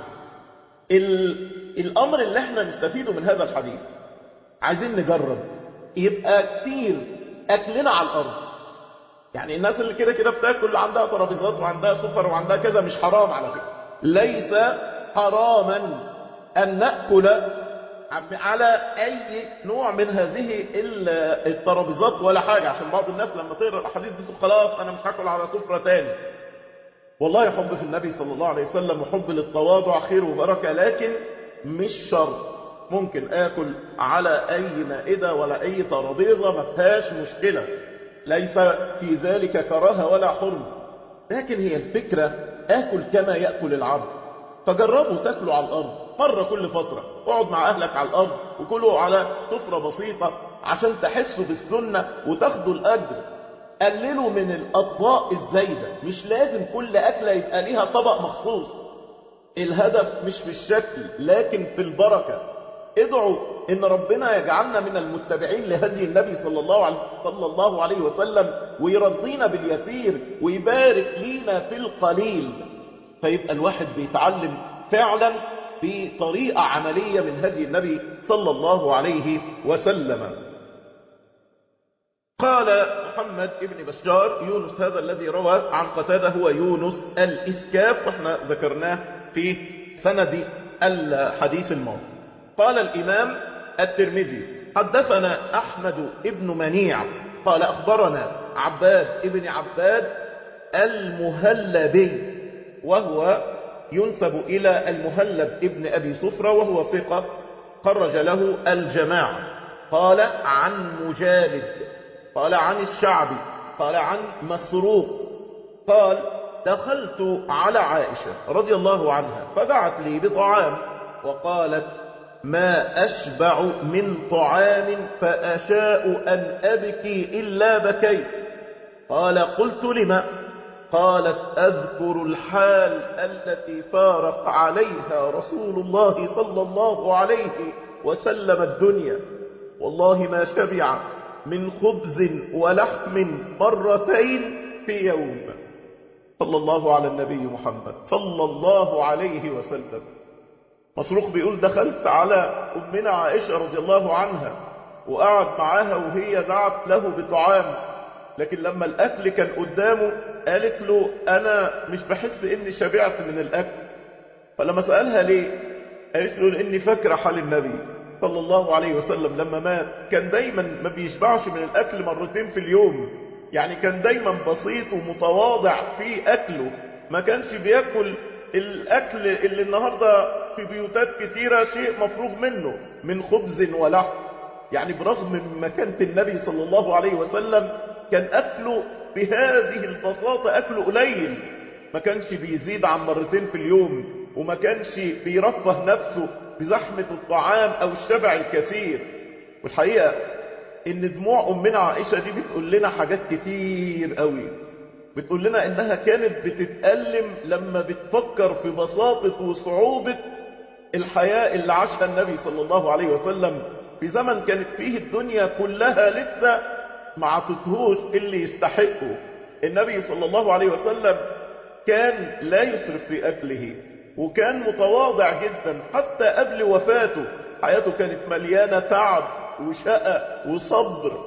الامر اللي احنا نستفيده من هذا الحديث عايزين نجرب يبقى كتير اكلنا على الارض يعني الناس اللي كده كده بتاكل عندها ترابيزات وعندها سفر وعندها كذا مش حرام على فكره ليس حراما ان ناكل على اي نوع من هذه الترابيزات ولا حاجه عشان بعض الناس لما تقرا الاحاديث دي تقول خلاص انا مش هاكل على سفره تاني والله حب في النبي صلى الله عليه وسلم وحب للتواضع خير وبركه لكن مش شرط ممكن اكل على اي مائده ولا اي ترابيزه ما فيهاش مشكله ليس في ذلك كراهه ولا حرم لكن هي الفكره اكل كما ياكل العبد فجربوا تاكلوا على الأرض مرة كل فترة اقعد مع أهلك على الأرض وكلوا على سفرة بسيطة عشان تحسوا بالسنة وتاخدوا الأجر قللوا من الأطباق الزايدة مش لازم كل أكلة يبقى ليها طبق مخصوص الهدف مش في الشكل لكن في البركة ادعوا ان ربنا يجعلنا من المتبعين لهدي النبي صلى الله عليه صلى الله عليه وسلم ويرضينا باليسير ويبارك لينا في القليل فيبقى الواحد بيتعلم فعلا بطريقة عملية من هدي النبي صلى الله عليه وسلم قال محمد ابن بشار يونس هذا الذي روى عن قتاده هو يونس الإسكاف واحنا ذكرناه في سند الحديث الماضي قال الإمام الترمذي حدثنا أحمد ابن منيع قال أخبرنا عباد ابن عباد المهلبي وهو ينسب إلى المهلب ابن أبي صفرة وهو ثقة خرج له الجماعة قال عن مجالد قال عن الشعبي قال عن مسروق قال دخلت على عائشة رضي الله عنها فدعت لي بطعام وقالت ما أشبع من طعام فأشاء أن أبكي إلا بكيت قال قلت لما قالت أذكر الحال التي فارق عليها رسول الله صلى الله عليه وسلم الدنيا والله ما شبع من خبز ولحم مرتين في يوم صلى الله على النبي محمد صلى الله عليه وسلم مسروق بيقول دخلت على أمنا عائشة رضي الله عنها وقعد معاها وهي دعت له بطعام لكن لما الأكل كان قدامه قالت له أنا مش بحس إني شبعت من الأكل فلما سألها ليه قالت له لإني فاكرة حال النبي صلى الله عليه وسلم لما مات كان دايما ما بيشبعش من الأكل مرتين في اليوم يعني كان دايما بسيط ومتواضع في أكله ما كانش بياكل الأكل اللي النهاردة في بيوتات كتيرة شيء مفروغ منه من خبز ولحم يعني برغم من مكانة النبي صلى الله عليه وسلم كان أكله بهذه البساطة أكله قليل ما كانش بيزيد عن مرتين في اليوم وما كانش بيرفه نفسه بزحمة الطعام أو الشبع الكثير والحقيقة إن دموع أمنا عائشة دي بتقول لنا حاجات كتير قوي بتقول لنا إنها كانت بتتألم لما بتفكر في بساطة وصعوبة الحياة اللي عاشها النبي صلى الله عليه وسلم في زمن كانت فيه الدنيا كلها لسه ما عطتهوش اللي يستحقه النبي صلى الله عليه وسلم كان لا يسرف في أكله وكان متواضع جدا حتى قبل وفاته حياته كانت مليانة تعب وشقى وصبر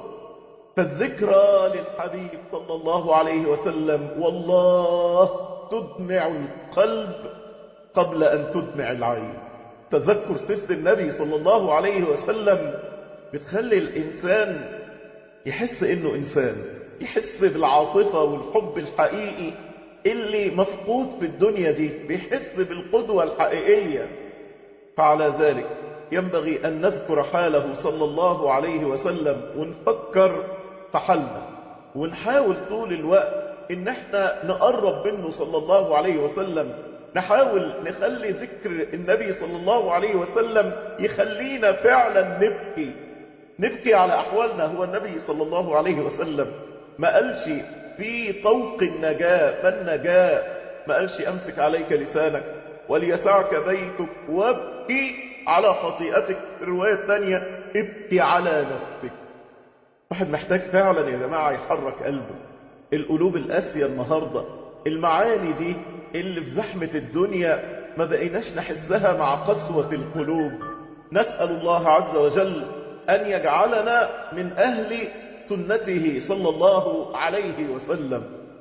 فالذكرى للحبيب صلى الله عليه وسلم والله تدمع القلب قبل أن تدمع العين تذكر سيرة النبي صلى الله عليه وسلم بتخلي الإنسان يحس إنه إنسان يحس بالعاطفة والحب الحقيقي اللي مفقود في الدنيا دي بيحس بالقدوة الحقيقية فعلى ذلك ينبغي أن نذكر حاله صلى الله عليه وسلم ونفكر في حالنا ونحاول طول الوقت ان احنا نقرب منه صلى الله عليه وسلم نحاول نخلي ذكر النبي صلى الله عليه وسلم يخلينا فعلا نبكي نبكي على أحوالنا هو النبي صلى الله عليه وسلم ما قالش في طوق النجاة ما النجاة ما قالش أمسك عليك لسانك وليسعك بيتك وابكي على خطيئتك في الرواية الثانية ابكي على نفسك واحد محتاج فعلا يا جماعة يحرك قلبه القلوب القاسية النهاردة المعاني دي اللي في زحمة الدنيا ما بقيناش نحسها مع قسوة القلوب نسأل الله عز وجل أن يجعلنا من أهل سنته صلى الله عليه وسلم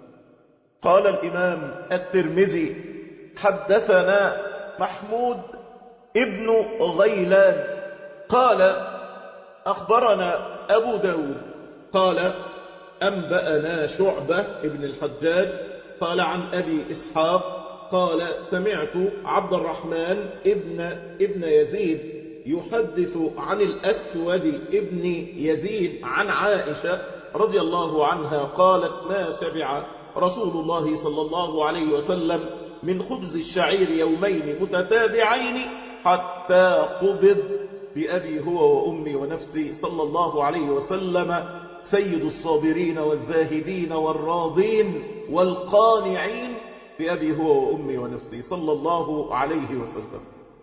قال الإمام الترمذي حدثنا محمود ابن غيلان قال أخبرنا أبو داود قال أنبأنا شعبة ابن الحجاج قال عن أبي إسحاق قال سمعت عبد الرحمن ابن ابن يزيد يحدث عن الأسود ابن يزيد عن عائشة رضي الله عنها قالت ما شبع رسول الله صلى الله عليه وسلم من خبز الشعير يومين متتابعين حتى قبض بأبي هو وأمي ونفسي صلى الله عليه وسلم سيد الصابرين والزاهدين والراضين والقانعين بأبي هو وأمي ونفسي صلى الله عليه وسلم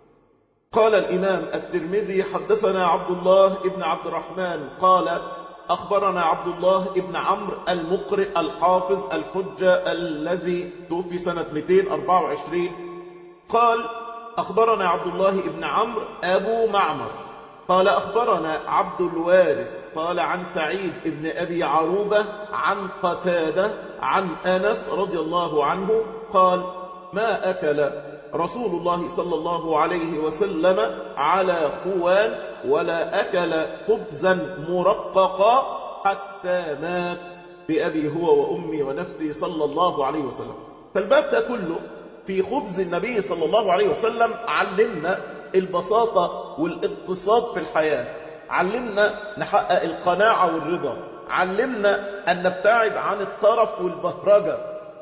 قال الإمام الترمذي حدثنا عبد الله ابن عبد الرحمن قال أخبرنا عبد الله ابن عمرو المقرئ الحافظ الحجة الذي توفي سنة 224 قال أخبرنا عبد الله ابن عمرو أبو معمر قال أخبرنا عبد الوارث قال عن سعيد ابن أبي عروبة عن قتادة عن أنس رضي الله عنه قال ما أكل رسول الله صلى الله عليه وسلم على خوان ولا أكل خبزا مرققا حتى مات بأبي هو وأمي ونفسي صلى الله عليه وسلم فالباب ده كله في خبز النبي صلى الله عليه وسلم علمنا البساطة والاقتصاد في الحياة علمنا نحقق القناعة والرضا علمنا أن نبتعد عن الطرف والبهرجة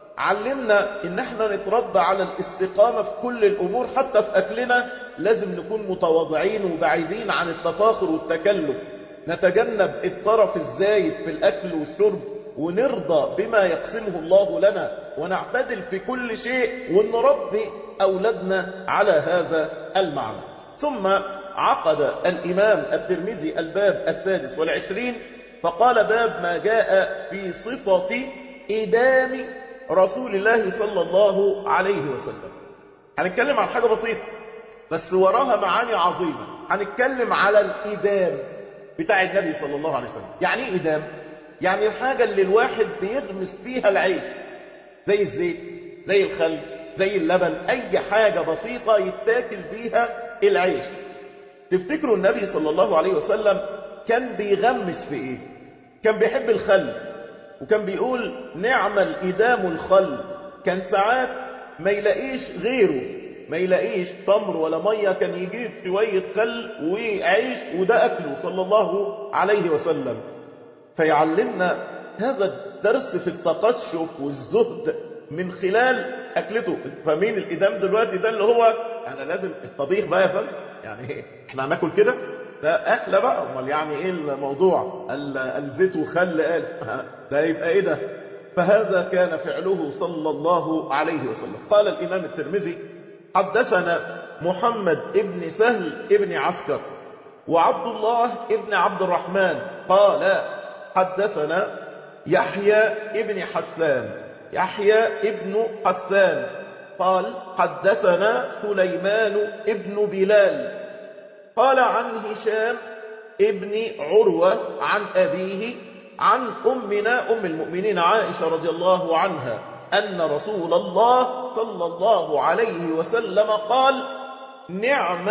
علمنا ان احنا نتربى على الاستقامة في كل الامور حتى في اكلنا لازم نكون متواضعين وبعيدين عن التفاخر والتكلف نتجنب الطرف الزايد في الاكل والشرب ونرضى بما يقسمه الله لنا ونعتدل في كل شيء ونربي اولادنا على هذا المعنى ثم عقد الامام الترمذي الباب السادس والعشرين فقال باب ما جاء في صفة إدام رسول الله صلى الله عليه وسلم هنتكلم عن حاجة بسيطة بس وراها معاني عظيمة هنتكلم على الإدام بتاع النبي صلى الله عليه وسلم يعني ايه إدام؟ يعني الحاجة اللي الواحد بيغمس فيها العيش زي الزيت زي الخل زي اللبن أي حاجة بسيطة يتاكل بيها العيش تفتكروا النبي صلى الله عليه وسلم كان بيغمس في ايه كان بيحب الخل وكان بيقول نعم الإدام الخل كان ساعات ما يلاقيش غيره ما يلاقيش تمر ولا مية كان يجيب شوية خل وعيش وده أكله صلى الله عليه وسلم فيعلمنا هذا الدرس في التقشف والزهد من خلال أكلته فمين الإدام دلوقتي ده اللي هو أنا لازم الطبيخ بقى يا فندم يعني احنا هناكل كده ده أكلة بقى امال يعني ايه الموضوع الزيت وخل قال ده يبقى ايه ده فهذا كان فعله صلى الله عليه وسلم قال الإمام الترمذي حدثنا محمد ابن سهل ابن عسكر وعبد الله ابن عبد الرحمن قال حدثنا يحيى ابن حسان يحيى ابن حسان قال حدثنا سليمان ابن بلال قال عن هشام ابن عروة عن أبيه عن أمنا أم المؤمنين عائشة رضي الله عنها أن رسول الله صلى الله عليه وسلم قال نعم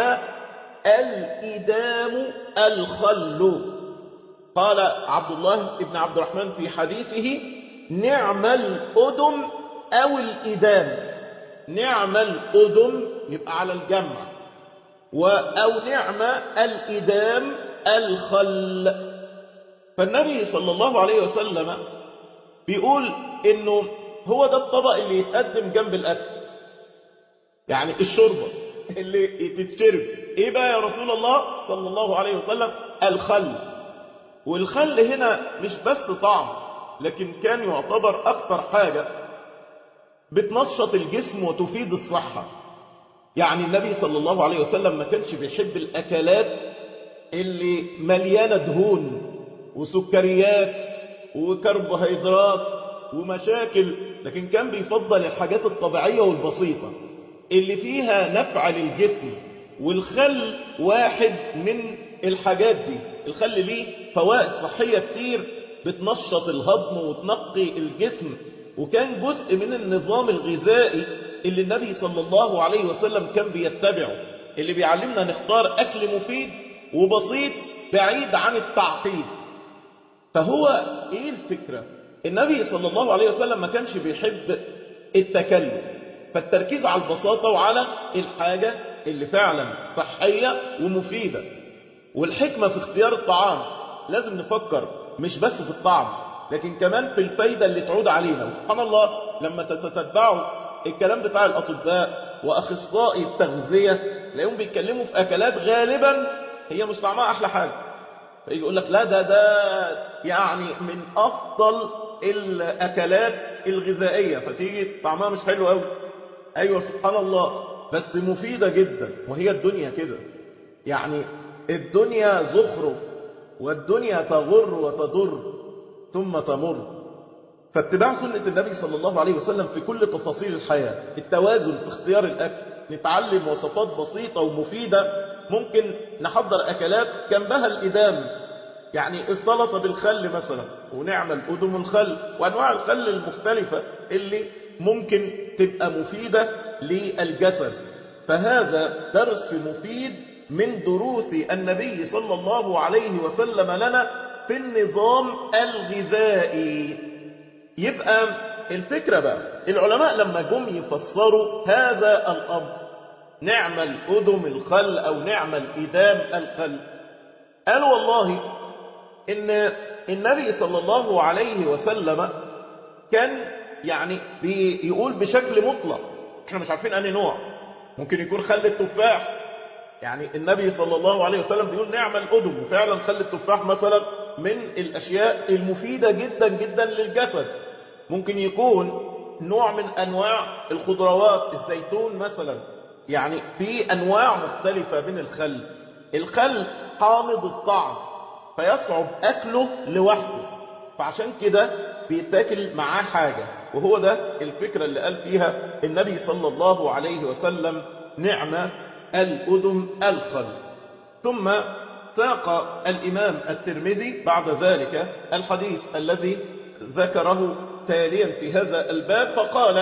الإدام الخل قال عبد الله بن عبد الرحمن في حديثه نعم الأدم أو الإدام نعم الأدم يبقى على الجمع أو نعم الإدام الخل فالنبي صلى الله عليه وسلم بيقول إنه هو ده الطبق اللي يتقدم جنب الأكل يعني الشوربة اللي تتشرب إيه بقى يا رسول الله صلى الله عليه وسلم الخل والخل هنا مش بس طعم لكن كان يعتبر أكثر حاجة بتنشط الجسم وتفيد الصحة يعني النبي صلى الله عليه وسلم ما كانش بيحب الأكلات اللي مليانة دهون وسكريات وكربوهيدرات ومشاكل لكن كان بيفضل الحاجات الطبيعية والبسيطة اللي فيها نفع للجسم والخل واحد من الحاجات دي الخل ليه فوائد صحية كتير بتنشط الهضم وتنقي الجسم وكان جزء من النظام الغذائي اللي النبي صلى الله عليه وسلم كان بيتبعه اللي بيعلمنا نختار أكل مفيد وبسيط بعيد عن التعقيد فهو ايه الفكرة النبي صلى الله عليه وسلم ما كانش بيحب التكلف فالتركيز على البساطة وعلى الحاجة اللي فعلا صحية ومفيدة والحكمة في اختيار الطعام لازم نفكر مش بس في الطعم لكن كمان في الفايدة اللي تعود علينا وسبحان الله لما تتتبعوا الكلام بتاع الأطباء وأخصائي التغذية تلاقيهم بيتكلموا في أكلات غالبا هي مش طعمها أحلى حاجة فيجي يقول لك لا ده ده يعني من أفضل الأكلات الغذائية فتيجي طعمها مش حلو قوي أيوة سبحان الله بس مفيدة جدا وهي الدنيا كده يعني الدنيا زخرف والدنيا تغر وتضر ثم تمر فاتباع سنة النبي صلى الله عليه وسلم في كل تفاصيل الحياة التوازن في اختيار الأكل نتعلم وصفات بسيطة ومفيدة ممكن نحضر أكلات جنبها الإدام يعني السلطة بالخل مثلا ونعمل أدم الخل وأنواع الخل المختلفة اللي ممكن تبقى مفيدة للجسد فهذا درس مفيد من دروس النبي صلى الله عليه وسلم لنا في النظام الغذائي يبقى الفكرة بقى العلماء لما جم يفسروا هذا الأمر نعمل أدم الخل أو نعمل إدام الخل قالوا والله إن النبي صلى الله عليه وسلم كان يعني بيقول بشكل مطلق احنا مش عارفين أنهي نوع ممكن يكون خل التفاح يعني النبي صلى الله عليه وسلم بيقول نعمل أدم وفعلا خل التفاح مثلا من الأشياء المفيدة جدا جدا للجسد ممكن يكون نوع من أنواع الخضروات الزيتون مثلا يعني في أنواع مختلفة من الخل الخل حامض الطعم فيصعب أكله لوحده فعشان كده بيتاكل معاه حاجة وهو ده الفكرة اللي قال فيها النبي صلى الله عليه وسلم نعمة الأدم الخل ثم ساق الإمام الترمذي بعد ذلك الحديث الذي ذكره تاليا في هذا الباب فقال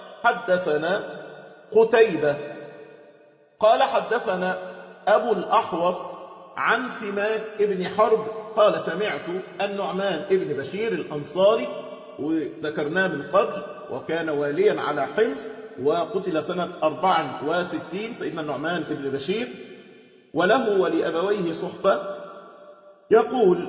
حدثنا قتيبة قال حدثنا أبو الأحوص عن سماك ابن حرب قال سمعت النعمان ابن بشير الأنصاري وذكرناه من قبل وكان واليا على حمص وقتل سنة 64 سيدنا النعمان ابن بشير وله ولأبويه صحبة يقول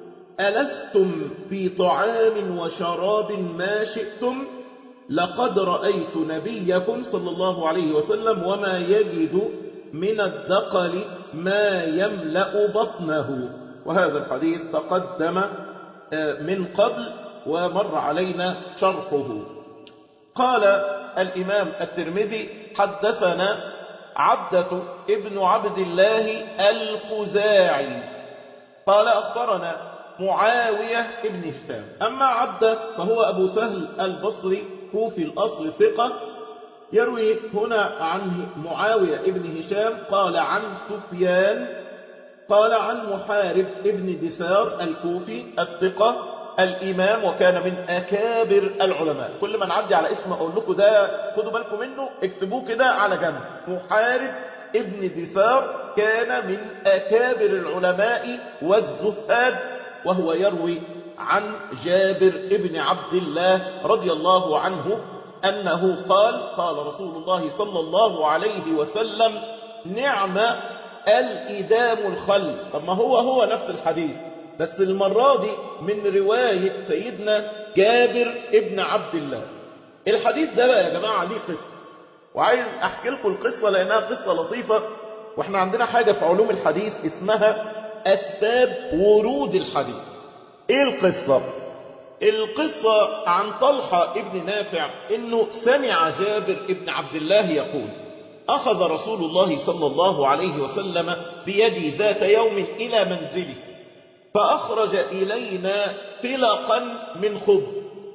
ألستم في طعام وشراب ما شئتم لقد رأيت نبيكم صلى الله عليه وسلم وما يجد من الدقل ما يملأ بطنه وهذا الحديث تقدم من قبل ومر علينا شرحه قال الإمام الترمذي حدثنا عبدة ابن عبد الله الخزاعي قال أخبرنا معاوية ابن هشام أما عبدة فهو أبو سهل البصري كوفي الأصل ثقة يروي هنا عن معاوية ابن هشام قال عن سفيان قال عن محارب ابن دسار الكوفي الثقة الإمام وكان من أكابر العلماء كل ما نعدي على اسم أقول لكم ده خدوا بالكم منه اكتبوه كده على جنب محارب ابن دثار كان من أكابر العلماء والزهاد وهو يروي عن جابر ابن عبد الله رضي الله عنه أنه قال قال رسول الله صلى الله عليه وسلم نعم الإدام الخل طب ما هو هو نفس الحديث بس المرة دي من رواية سيدنا جابر ابن عبد الله الحديث ده بقى يا جماعة ليه قصة وعايز احكي لكم القصة لانها قصة لطيفة واحنا عندنا حاجة في علوم الحديث اسمها اسباب ورود الحديث ايه القصة القصة عن طلحة ابن نافع انه سمع جابر ابن عبد الله يقول اخذ رسول الله صلى الله عليه وسلم بيدي ذات يوم الى منزله فأخرج إلينا فلقا من خبز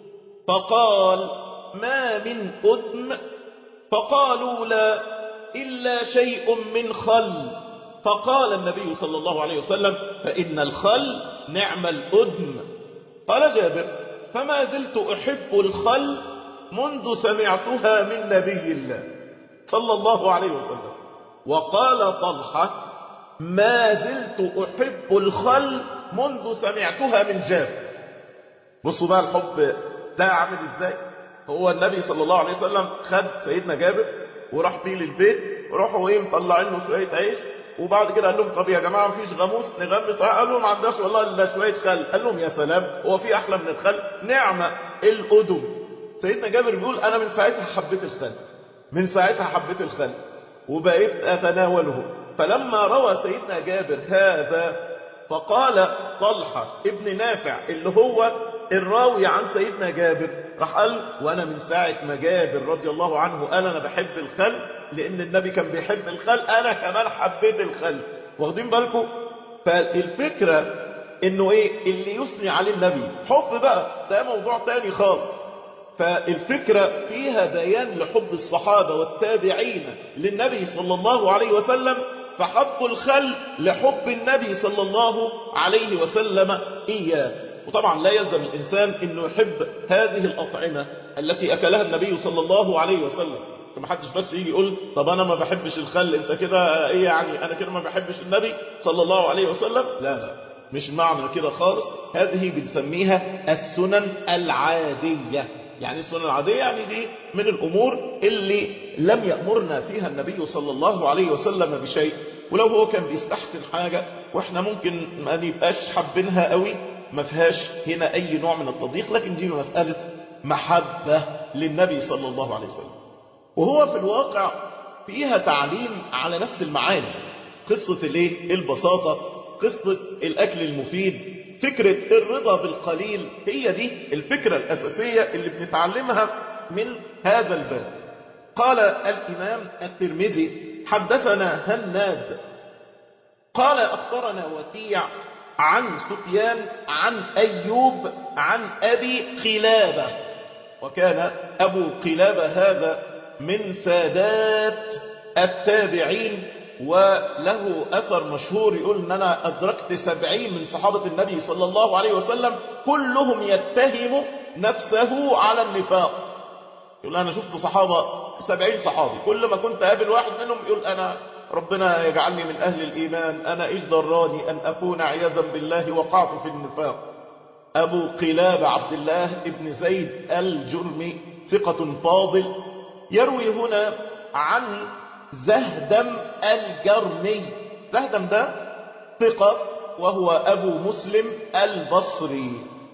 فقال ما من أدم فقالوا لا إلا شيء من خل فقال النبي صلى الله عليه وسلم فإن الخل نعم الأدم قال جابر فما زلت أحب الخل منذ سمعتها من نبي الله صلى الله عليه وسلم وقال طلحة ما زلت أحب الخل منذ سمعتها من جابر بصوا بقى الحب ده عامل ازاي هو النبي صلى الله عليه وسلم خد سيدنا جابر وراح بيه للبيت وراحوا ايه مطلعين له شويه عيش وبعد كده قال لهم طب يا جماعه مفيش غاموس نغمس قال لهم ما عندناش والله الا شويه خل قال لهم يا سلام هو في احلى من الخل نعمه الادم سيدنا جابر بيقول انا من ساعتها حبيت الخل من ساعتها حبيت الخل وبقيت اتناوله فلما روى سيدنا جابر هذا فقال طلحة ابن نافع اللي هو الراوي عن سيدنا جابر راح قال وانا من ساعة ما جابر رضي الله عنه قال انا بحب الخل لان النبي كان بيحب الخل انا كمان حبيت الخل واخدين بالكم فالفكرة انه ايه اللي يثني عليه النبي حب بقى ده موضوع تاني خالص فالفكرة فيها بيان لحب الصحابة والتابعين للنبي صلى الله عليه وسلم فحب الخل لحب النبي صلى الله عليه وسلم إياه وطبعا لا يلزم الإنسان أنه يحب هذه الأطعمة التي أكلها النبي صلى الله عليه وسلم ما حدش بس يجي يقول طب أنا ما بحبش الخل أنت كده إيه يعني أنا كده ما بحبش النبي صلى الله عليه وسلم لا لا مش معنى كده خالص هذه بنسميها السنن العادية يعني السنن العادية يعني دي من الأمور اللي لم يأمرنا فيها النبي صلى الله عليه وسلم بشيء ولو هو كان بيستحسن حاجة واحنا ممكن ما نبقاش حابينها قوي ما فيهاش هنا أي نوع من التضييق لكن دي مسألة محبة للنبي صلى الله عليه وسلم وهو في الواقع فيها تعليم على نفس المعاني قصة الايه البساطة قصة الأكل المفيد فكرة الرضا بالقليل هي دي الفكرة الأساسية اللي بنتعلمها من هذا الباب قال الإمام الترمذي حدثنا هناد قال أخبرنا وكيع عن سفيان عن أيوب عن أبي قلابة وكان أبو قلابة هذا من سادات التابعين وله أثر مشهور يقول أن أنا أدركت سبعين من صحابة النبي صلى الله عليه وسلم كلهم يتهم نفسه على النفاق يقول أنا شفت صحابة سبعين صحابي كل ما كنت أقابل واحد منهم يقول أنا ربنا يجعلني من أهل الإيمان أنا إيش ضراني أن أكون عياذا بالله وقعت في النفاق أبو قلاب عبد الله ابن زيد الجرمي ثقة فاضل يروي هنا عن زهدم الجرمي زهدم ده ثقة وهو أبو مسلم البصري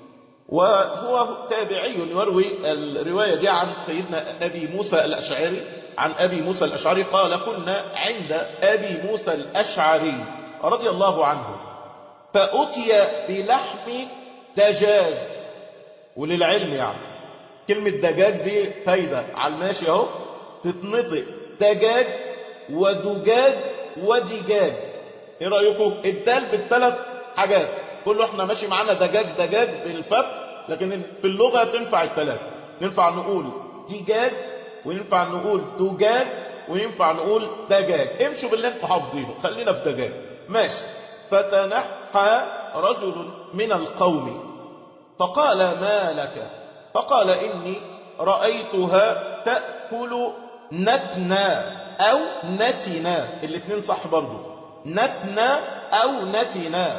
وهو تابعي يروي الرواية دي عن سيدنا أبي موسى الأشعري عن أبي موسى الأشعري قال كنا عند أبي موسى الأشعري رضي الله عنه فأتي بلحم دجاج وللعلم يعني كلمة دجاج دي فايدة على الماشي اهو تتنطق دجاج ودجاج ودجاج ايه رأيكم الدال بالثلاث حاجات كله احنا ماشي معانا دجاج دجاج بالفتح لكن في اللغة تنفع الثلاث ينفع نقول دجاج وينفع نقول دجاج وينفع نقول دجاج امشوا باللي انتوا حافظينه خلينا في دجاج ماشي فتنحى رجل من القوم فقال ما لك فقال إني رأيتها تأكل نتنا أو نتنا الاثنين صح برضو نتنا أو نتنا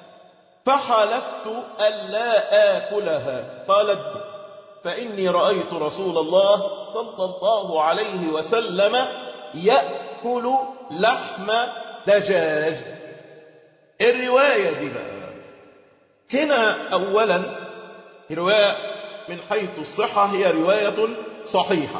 فحلفت ألا آكلها قالت فإني رأيت رسول الله صلى الله عليه وسلم يأكل لحم دجاج الرواية دي بقى هنا أولا رواية من حيث الصحة هي رواية صحيحة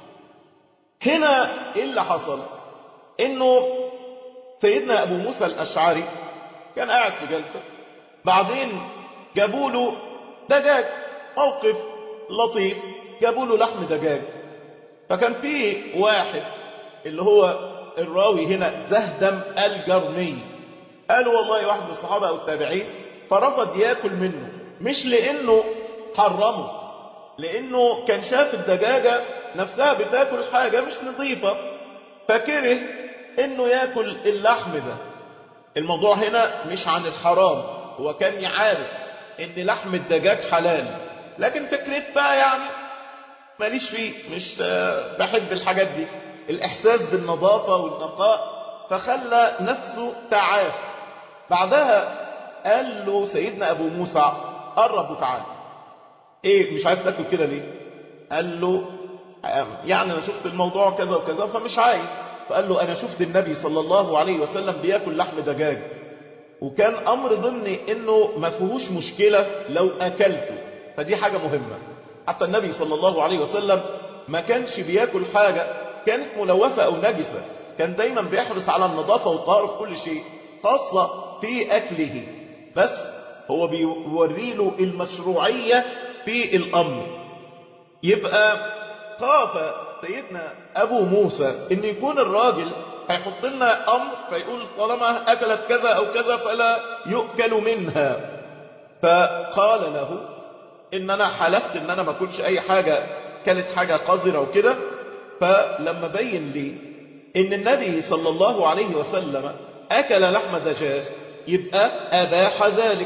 هنا إيه اللي حصل إنه سيدنا أبو موسى الأشعري كان قاعد في جلسة بعدين جابوا له دجاج موقف لطيف جابوا له لحم دجاج فكان في واحد اللي هو الراوي هنا زهدم الجرمي قالوا والله واحد من الصحابة أو التابعين فرفض ياكل منه مش لأنه حرمه لأنه كان شاف الدجاجة نفسها بتاكل حاجة مش نظيفة فكره أنه ياكل اللحم ده الموضوع هنا مش عن الحرام هو كان يعارف أن لحم الدجاج حلال لكن فكرة بقى يعني ماليش فيه مش بحب الحاجات دي الإحساس بالنظافة والنقاء فخلى نفسه تعاف بعدها قال له سيدنا أبو موسى قرب وتعالى ايه مش عايز تاكل كده ليه قال له يعني انا شفت الموضوع كذا وكذا فمش عايز فقال له انا شفت النبي صلى الله عليه وسلم بياكل لحم دجاج وكان امر ضمني انه ما فيهوش مشكله لو اكلته فدي حاجه مهمه حتى النبي صلى الله عليه وسلم ما كانش بياكل حاجة كانت ملوثة أو نجسة كان دايما بيحرص على النظافة والطهارة في كل شيء خاصة في أكله بس هو بيوري له المشروعية في الأمر يبقى خاف سيدنا أبو موسى إن يكون الراجل هيحط لنا أمر فيقول طالما أكلت كذا أو كذا فلا يؤكل منها فقال له إن أنا حلفت إن أنا ما أكلش أي حاجة كانت حاجة قذرة وكده فلما بين لي إن النبي صلى الله عليه وسلم أكل لحم دجاج يبقى أباح ذلك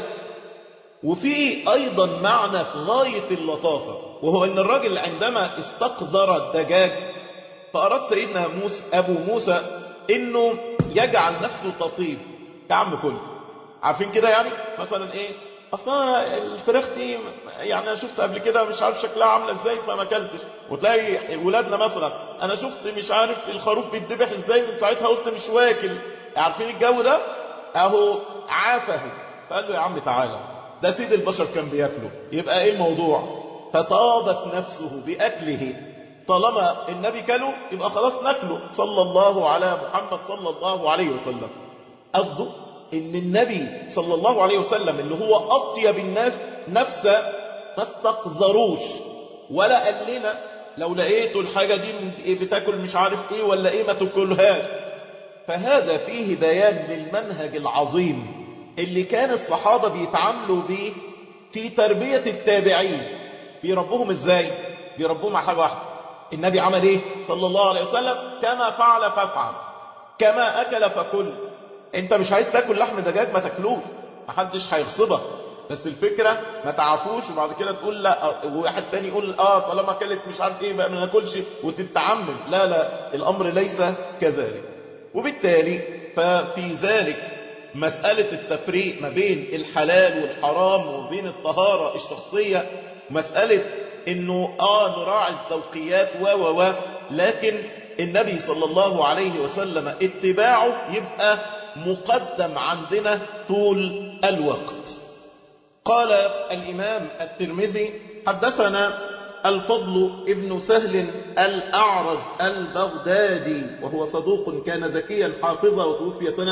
وفي أيضا معنى في غاية اللطافة وهو أن الرجل عندما استقذر الدجاج فأراد سيدنا موسى أبو موسى أنه يجعل نفسه تطيب يا عم كل عارفين كده يعني مثلا إيه اصلا الفراخ دي يعني انا شفت قبل كده مش عارف شكلها عامله ازاي فما اكلتش وتلاقي ولادنا مثلا انا شفت مش عارف الخروف بيتذبح ازاي من ساعتها قلت مش واكل عارفين الجو ده اهو عافه فقال له يا عم تعالى ده سيد البشر كان بياكله يبقى ايه الموضوع فطابت نفسه باكله طالما النبي كله يبقى خلاص ناكله صلى الله على محمد صلى الله عليه وسلم قصده ان النبي صلى الله عليه وسلم اللي هو اطيب الناس نفسه ما استقذروش ولا قال لنا لو لقيتوا الحاجه دي بتاكل مش عارف ايه ولا ايه ما تاكلهاش فهذا فيه بيان للمنهج العظيم اللي كان الصحابه بيتعاملوا بيه في تربيه التابعين بيربوهم ازاي بيربوهم على حاجه واحده النبي عمل ايه صلى الله عليه وسلم كما فعل فافعل كما اكل فكل انت مش عايز تاكل لحم دجاج ما تاكلوش محدش هيغصبك بس الفكرة ما تعافوش وبعد كده تقول لا وواحد تاني يقول اه طالما اكلت مش عارف ايه بقى ما ناكلش وتتعمم لا لا الامر ليس كذلك وبالتالي ففي ذلك مسألة التفريق ما بين الحلال والحرام وبين الطهارة الشخصية مسألة انه اه نراعي الذوقيات و و و لكن النبي صلى الله عليه وسلم اتباعه يبقى مقدم عندنا طول الوقت قال الإمام الترمذي حدثنا الفضل ابن سهل الأعرج البغدادي وهو صدوق كان ذكيا حافظا وتوفي سنة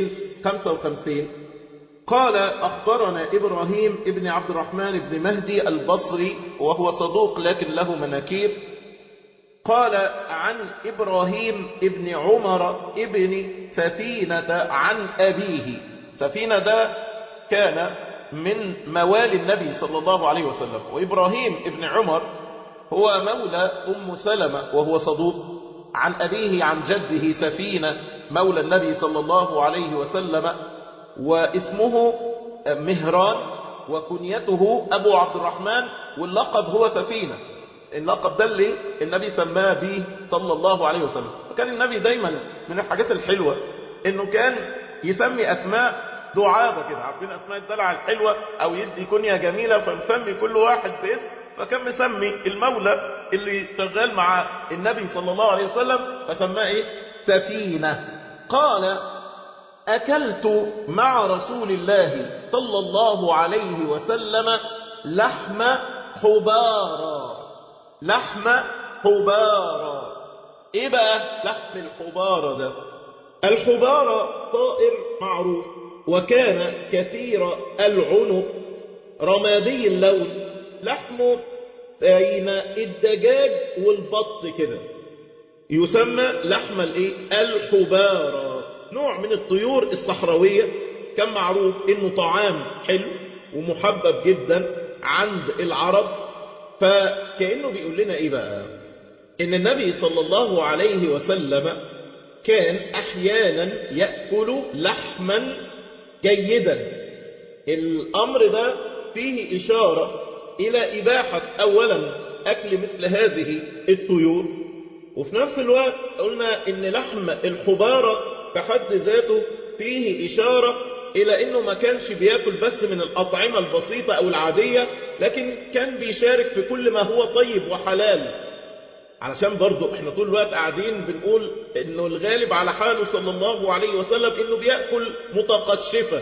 255 قال أخبرنا إبراهيم ابن عبد الرحمن بن مهدي البصري وهو صدوق لكن له مناكير قال عن إبراهيم ابن عمر ابن سفينة عن أبيه سفينة ده كان من موالي النبي صلى الله عليه وسلم وإبراهيم ابن عمر هو مولى أم سلمة وهو صدوق عن أبيه عن جده سفينة مولى النبي صلى الله عليه وسلم واسمه مهران وكنيته أبو عبد الرحمن واللقب هو سفينة اللقب ده اللي النبي سماه به صلى الله عليه وسلم وكان النبي دايما من الحاجات الحلوة انه كان يسمي اسماء دعابة كده عارفين اسماء الدلع الحلوة او يدي كنية جميلة فمسمي كل واحد باسم فكان مسمي المولى اللي شغال مع النبي صلى الله عليه وسلم فسماه ايه سفينة قال اكلت مع رسول الله صلى الله عليه وسلم لحم حبارا لحم حبارة ايه بقى لحم الحبارة ده الحبارة طائر معروف وكان كثير العنق رمادي اللون لحمه بين الدجاج والبط كده يسمى لحم الايه الحبارة نوع من الطيور الصحراوية كان معروف انه طعام حلو ومحبب جدا عند العرب فكأنه بيقول لنا ايه بقى ان النبي صلى الله عليه وسلم كان احيانا يأكل لحما جيدا الامر ده فيه اشارة الى اباحة اولا اكل مثل هذه الطيور وفي نفس الوقت قلنا ان لحم الحبارة بحد ذاته فيه اشارة الى انه ما كانش بياكل بس من الاطعمة البسيطة او العادية لكن كان بيشارك في كل ما هو طيب وحلال علشان برضو احنا طول الوقت قاعدين بنقول انه الغالب على حاله صلى الله عليه وسلم انه بيأكل متقشفا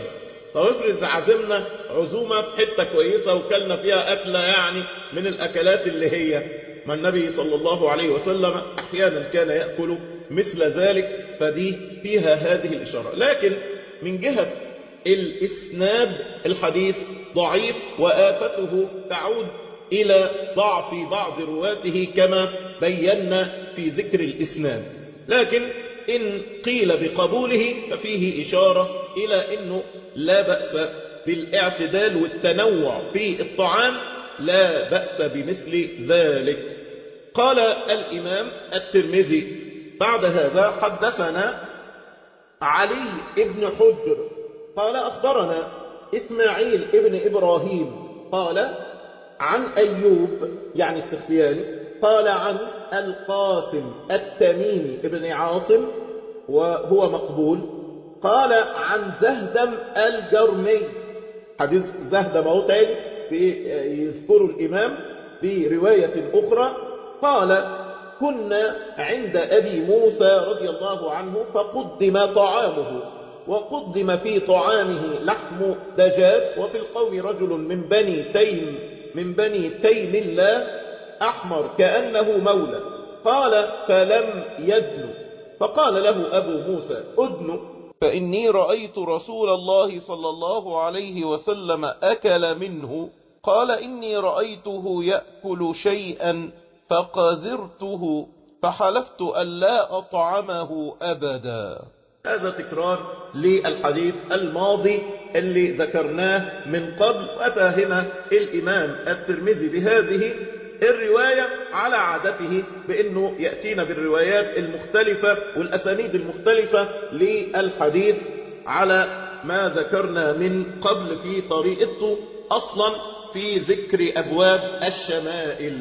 طب افرض عزمنا عزومة في حتة كويسة وكلنا فيها أكلة يعني من الأكلات اللي هي ما النبي صلى الله عليه وسلم أحيانا كان يأكل مثل ذلك فدي فيها هذه الإشارة لكن من جهة الإسناد الحديث ضعيف وآفته تعود إلى ضعف بعض رواته كما بينا في ذكر الإسناد لكن إن قيل بقبوله ففيه إشارة إلى أنه لا بأس بالاعتدال والتنوع في الطعام لا بأس بمثل ذلك قال الإمام الترمذي بعد هذا حدثنا علي بن حجر قال أخبرنا إسماعيل ابن إبراهيم قال عن أيوب يعني السختياني قال عن القاسم التميمي ابن عاصم وهو مقبول قال عن زهدم الجرمي حديث زهدم اهو تاني يذكر الإمام في رواية أخرى قال كنا عند أبي موسى رضي الله عنه فقدم طعامه وقدم في طعامه لحم دجاج وفي القوم رجل من بني تيم من بني تيم الله أحمر كأنه مولى قال فلم يدن فقال له أبو موسى أدن فإني رأيت رسول الله صلى الله عليه وسلم أكل منه قال إني رأيته يأكل شيئا فقذرته فحلفت أن لا أطعمه أبدا هذا تكرار للحديث الماضي اللي ذكرناه من قبل وأتى هنا الإمام الترمذي بهذه الرواية على عادته بأنه يأتينا بالروايات المختلفة والأسانيد المختلفة للحديث على ما ذكرنا من قبل في طريقته أصلا في ذكر أبواب الشمائل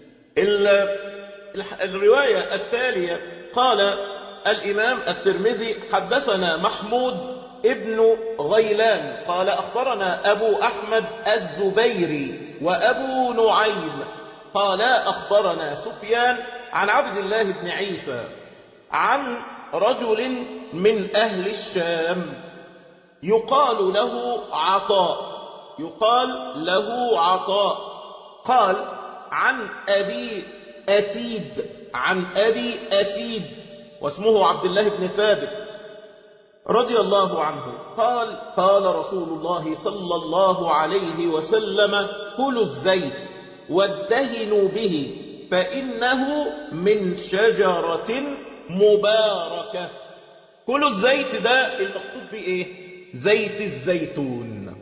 الرواية التالية قال الإمام الترمذي حدثنا محمود ابن غيلان قال أخبرنا أبو أحمد الزبيري وأبو نعيم قال أخبرنا سفيان عن عبد الله بن عيسى عن رجل من أهل الشام يقال له عطاء يقال له عطاء قال عن أبي أسيد عن أبي أسيد واسمه عبد الله بن ثابت رضي الله عنه قال قال رسول الله صلى الله عليه وسلم كلوا الزيت وادهنوا به فإنه من شجرة مباركة كلوا الزيت ده المقصود بإيه زيت الزيتون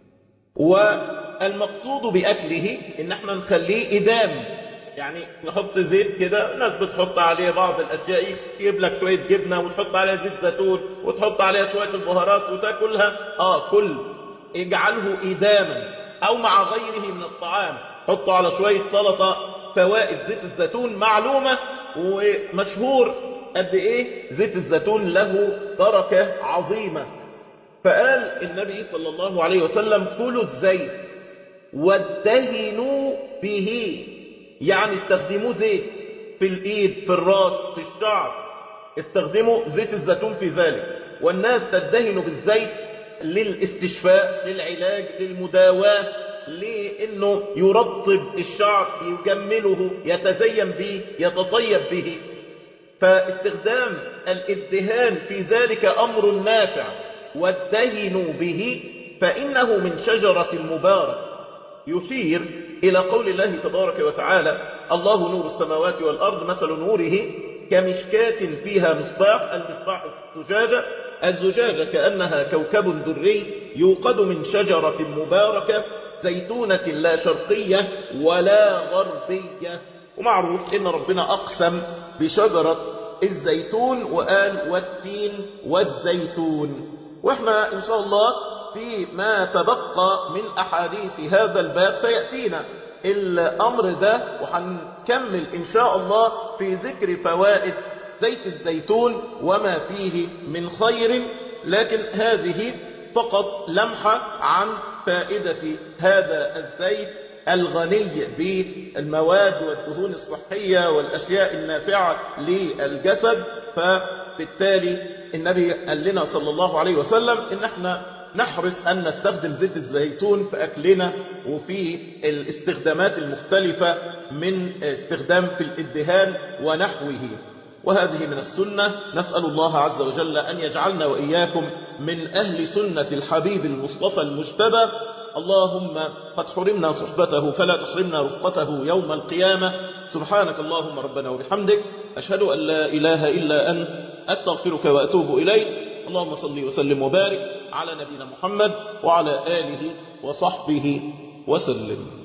والمقصود بأكله إن احنا نخليه إدام يعني نحط زيت كده الناس بتحط عليه بعض الأشياء يجيب لك شوية جبنة وتحط عليها زيت زيتون وتحط عليها شوية البهارات وتاكلها آه كل اجعله إداما أو مع غيره من الطعام حطوا على شوية سلطة فوائد زيت الزيتون معلومة ومشهور قد ايه زيت الزيتون له بركة عظيمة فقال النبي صلى الله عليه وسلم كلوا الزيت وادهنوا به يعني استخدموا زيت في الايد في الراس في الشعر استخدموا زيت الزيتون في ذلك والناس تدهن بالزيت للاستشفاء للعلاج للمداواة لانه يرطب الشعر يجمله يتزين به يتطيب به فاستخدام الادهان في ذلك امر نافع وادهنوا به فانه من شجرة مبارك يشير إلى قول الله تبارك وتعالى الله نور السماوات والأرض مثل نوره كمشكاة فيها مصباح المصباح الزجاجة الزجاجة كأنها كوكب دري يوقد من شجرة مباركة زيتونة لا شرقية ولا غربية ومعروف إن ربنا أقسم بشجرة الزيتون وقال والتين والزيتون وإحنا إن شاء الله في ما تبقى من أحاديث هذا الباب سيأتينا الأمر ده وهنكمل إن شاء الله في ذكر فوائد زيت الزيتون وما فيه من خير لكن هذه فقط لمحة عن فائدة هذا الزيت الغني بالمواد والدهون الصحية والأشياء النافعة للجسد فبالتالي النبي قال لنا صلى الله عليه وسلم إن احنا نحرص أن نستخدم زيت الزيتون في أكلنا وفي الاستخدامات المختلفة من استخدام في الادهان ونحوه وهذه من السنة نسأل الله عز وجل أن يجعلنا وإياكم من أهل سنة الحبيب المصطفى المجتبى اللهم قد حرمنا صحبته فلا تحرمنا رفقته يوم القيامة سبحانك اللهم ربنا وبحمدك أشهد أن لا إله إلا أنت أستغفرك وأتوب إليك اللهم صل وسلم وبارك على نبينا محمد وعلى آله وصحبه وسلم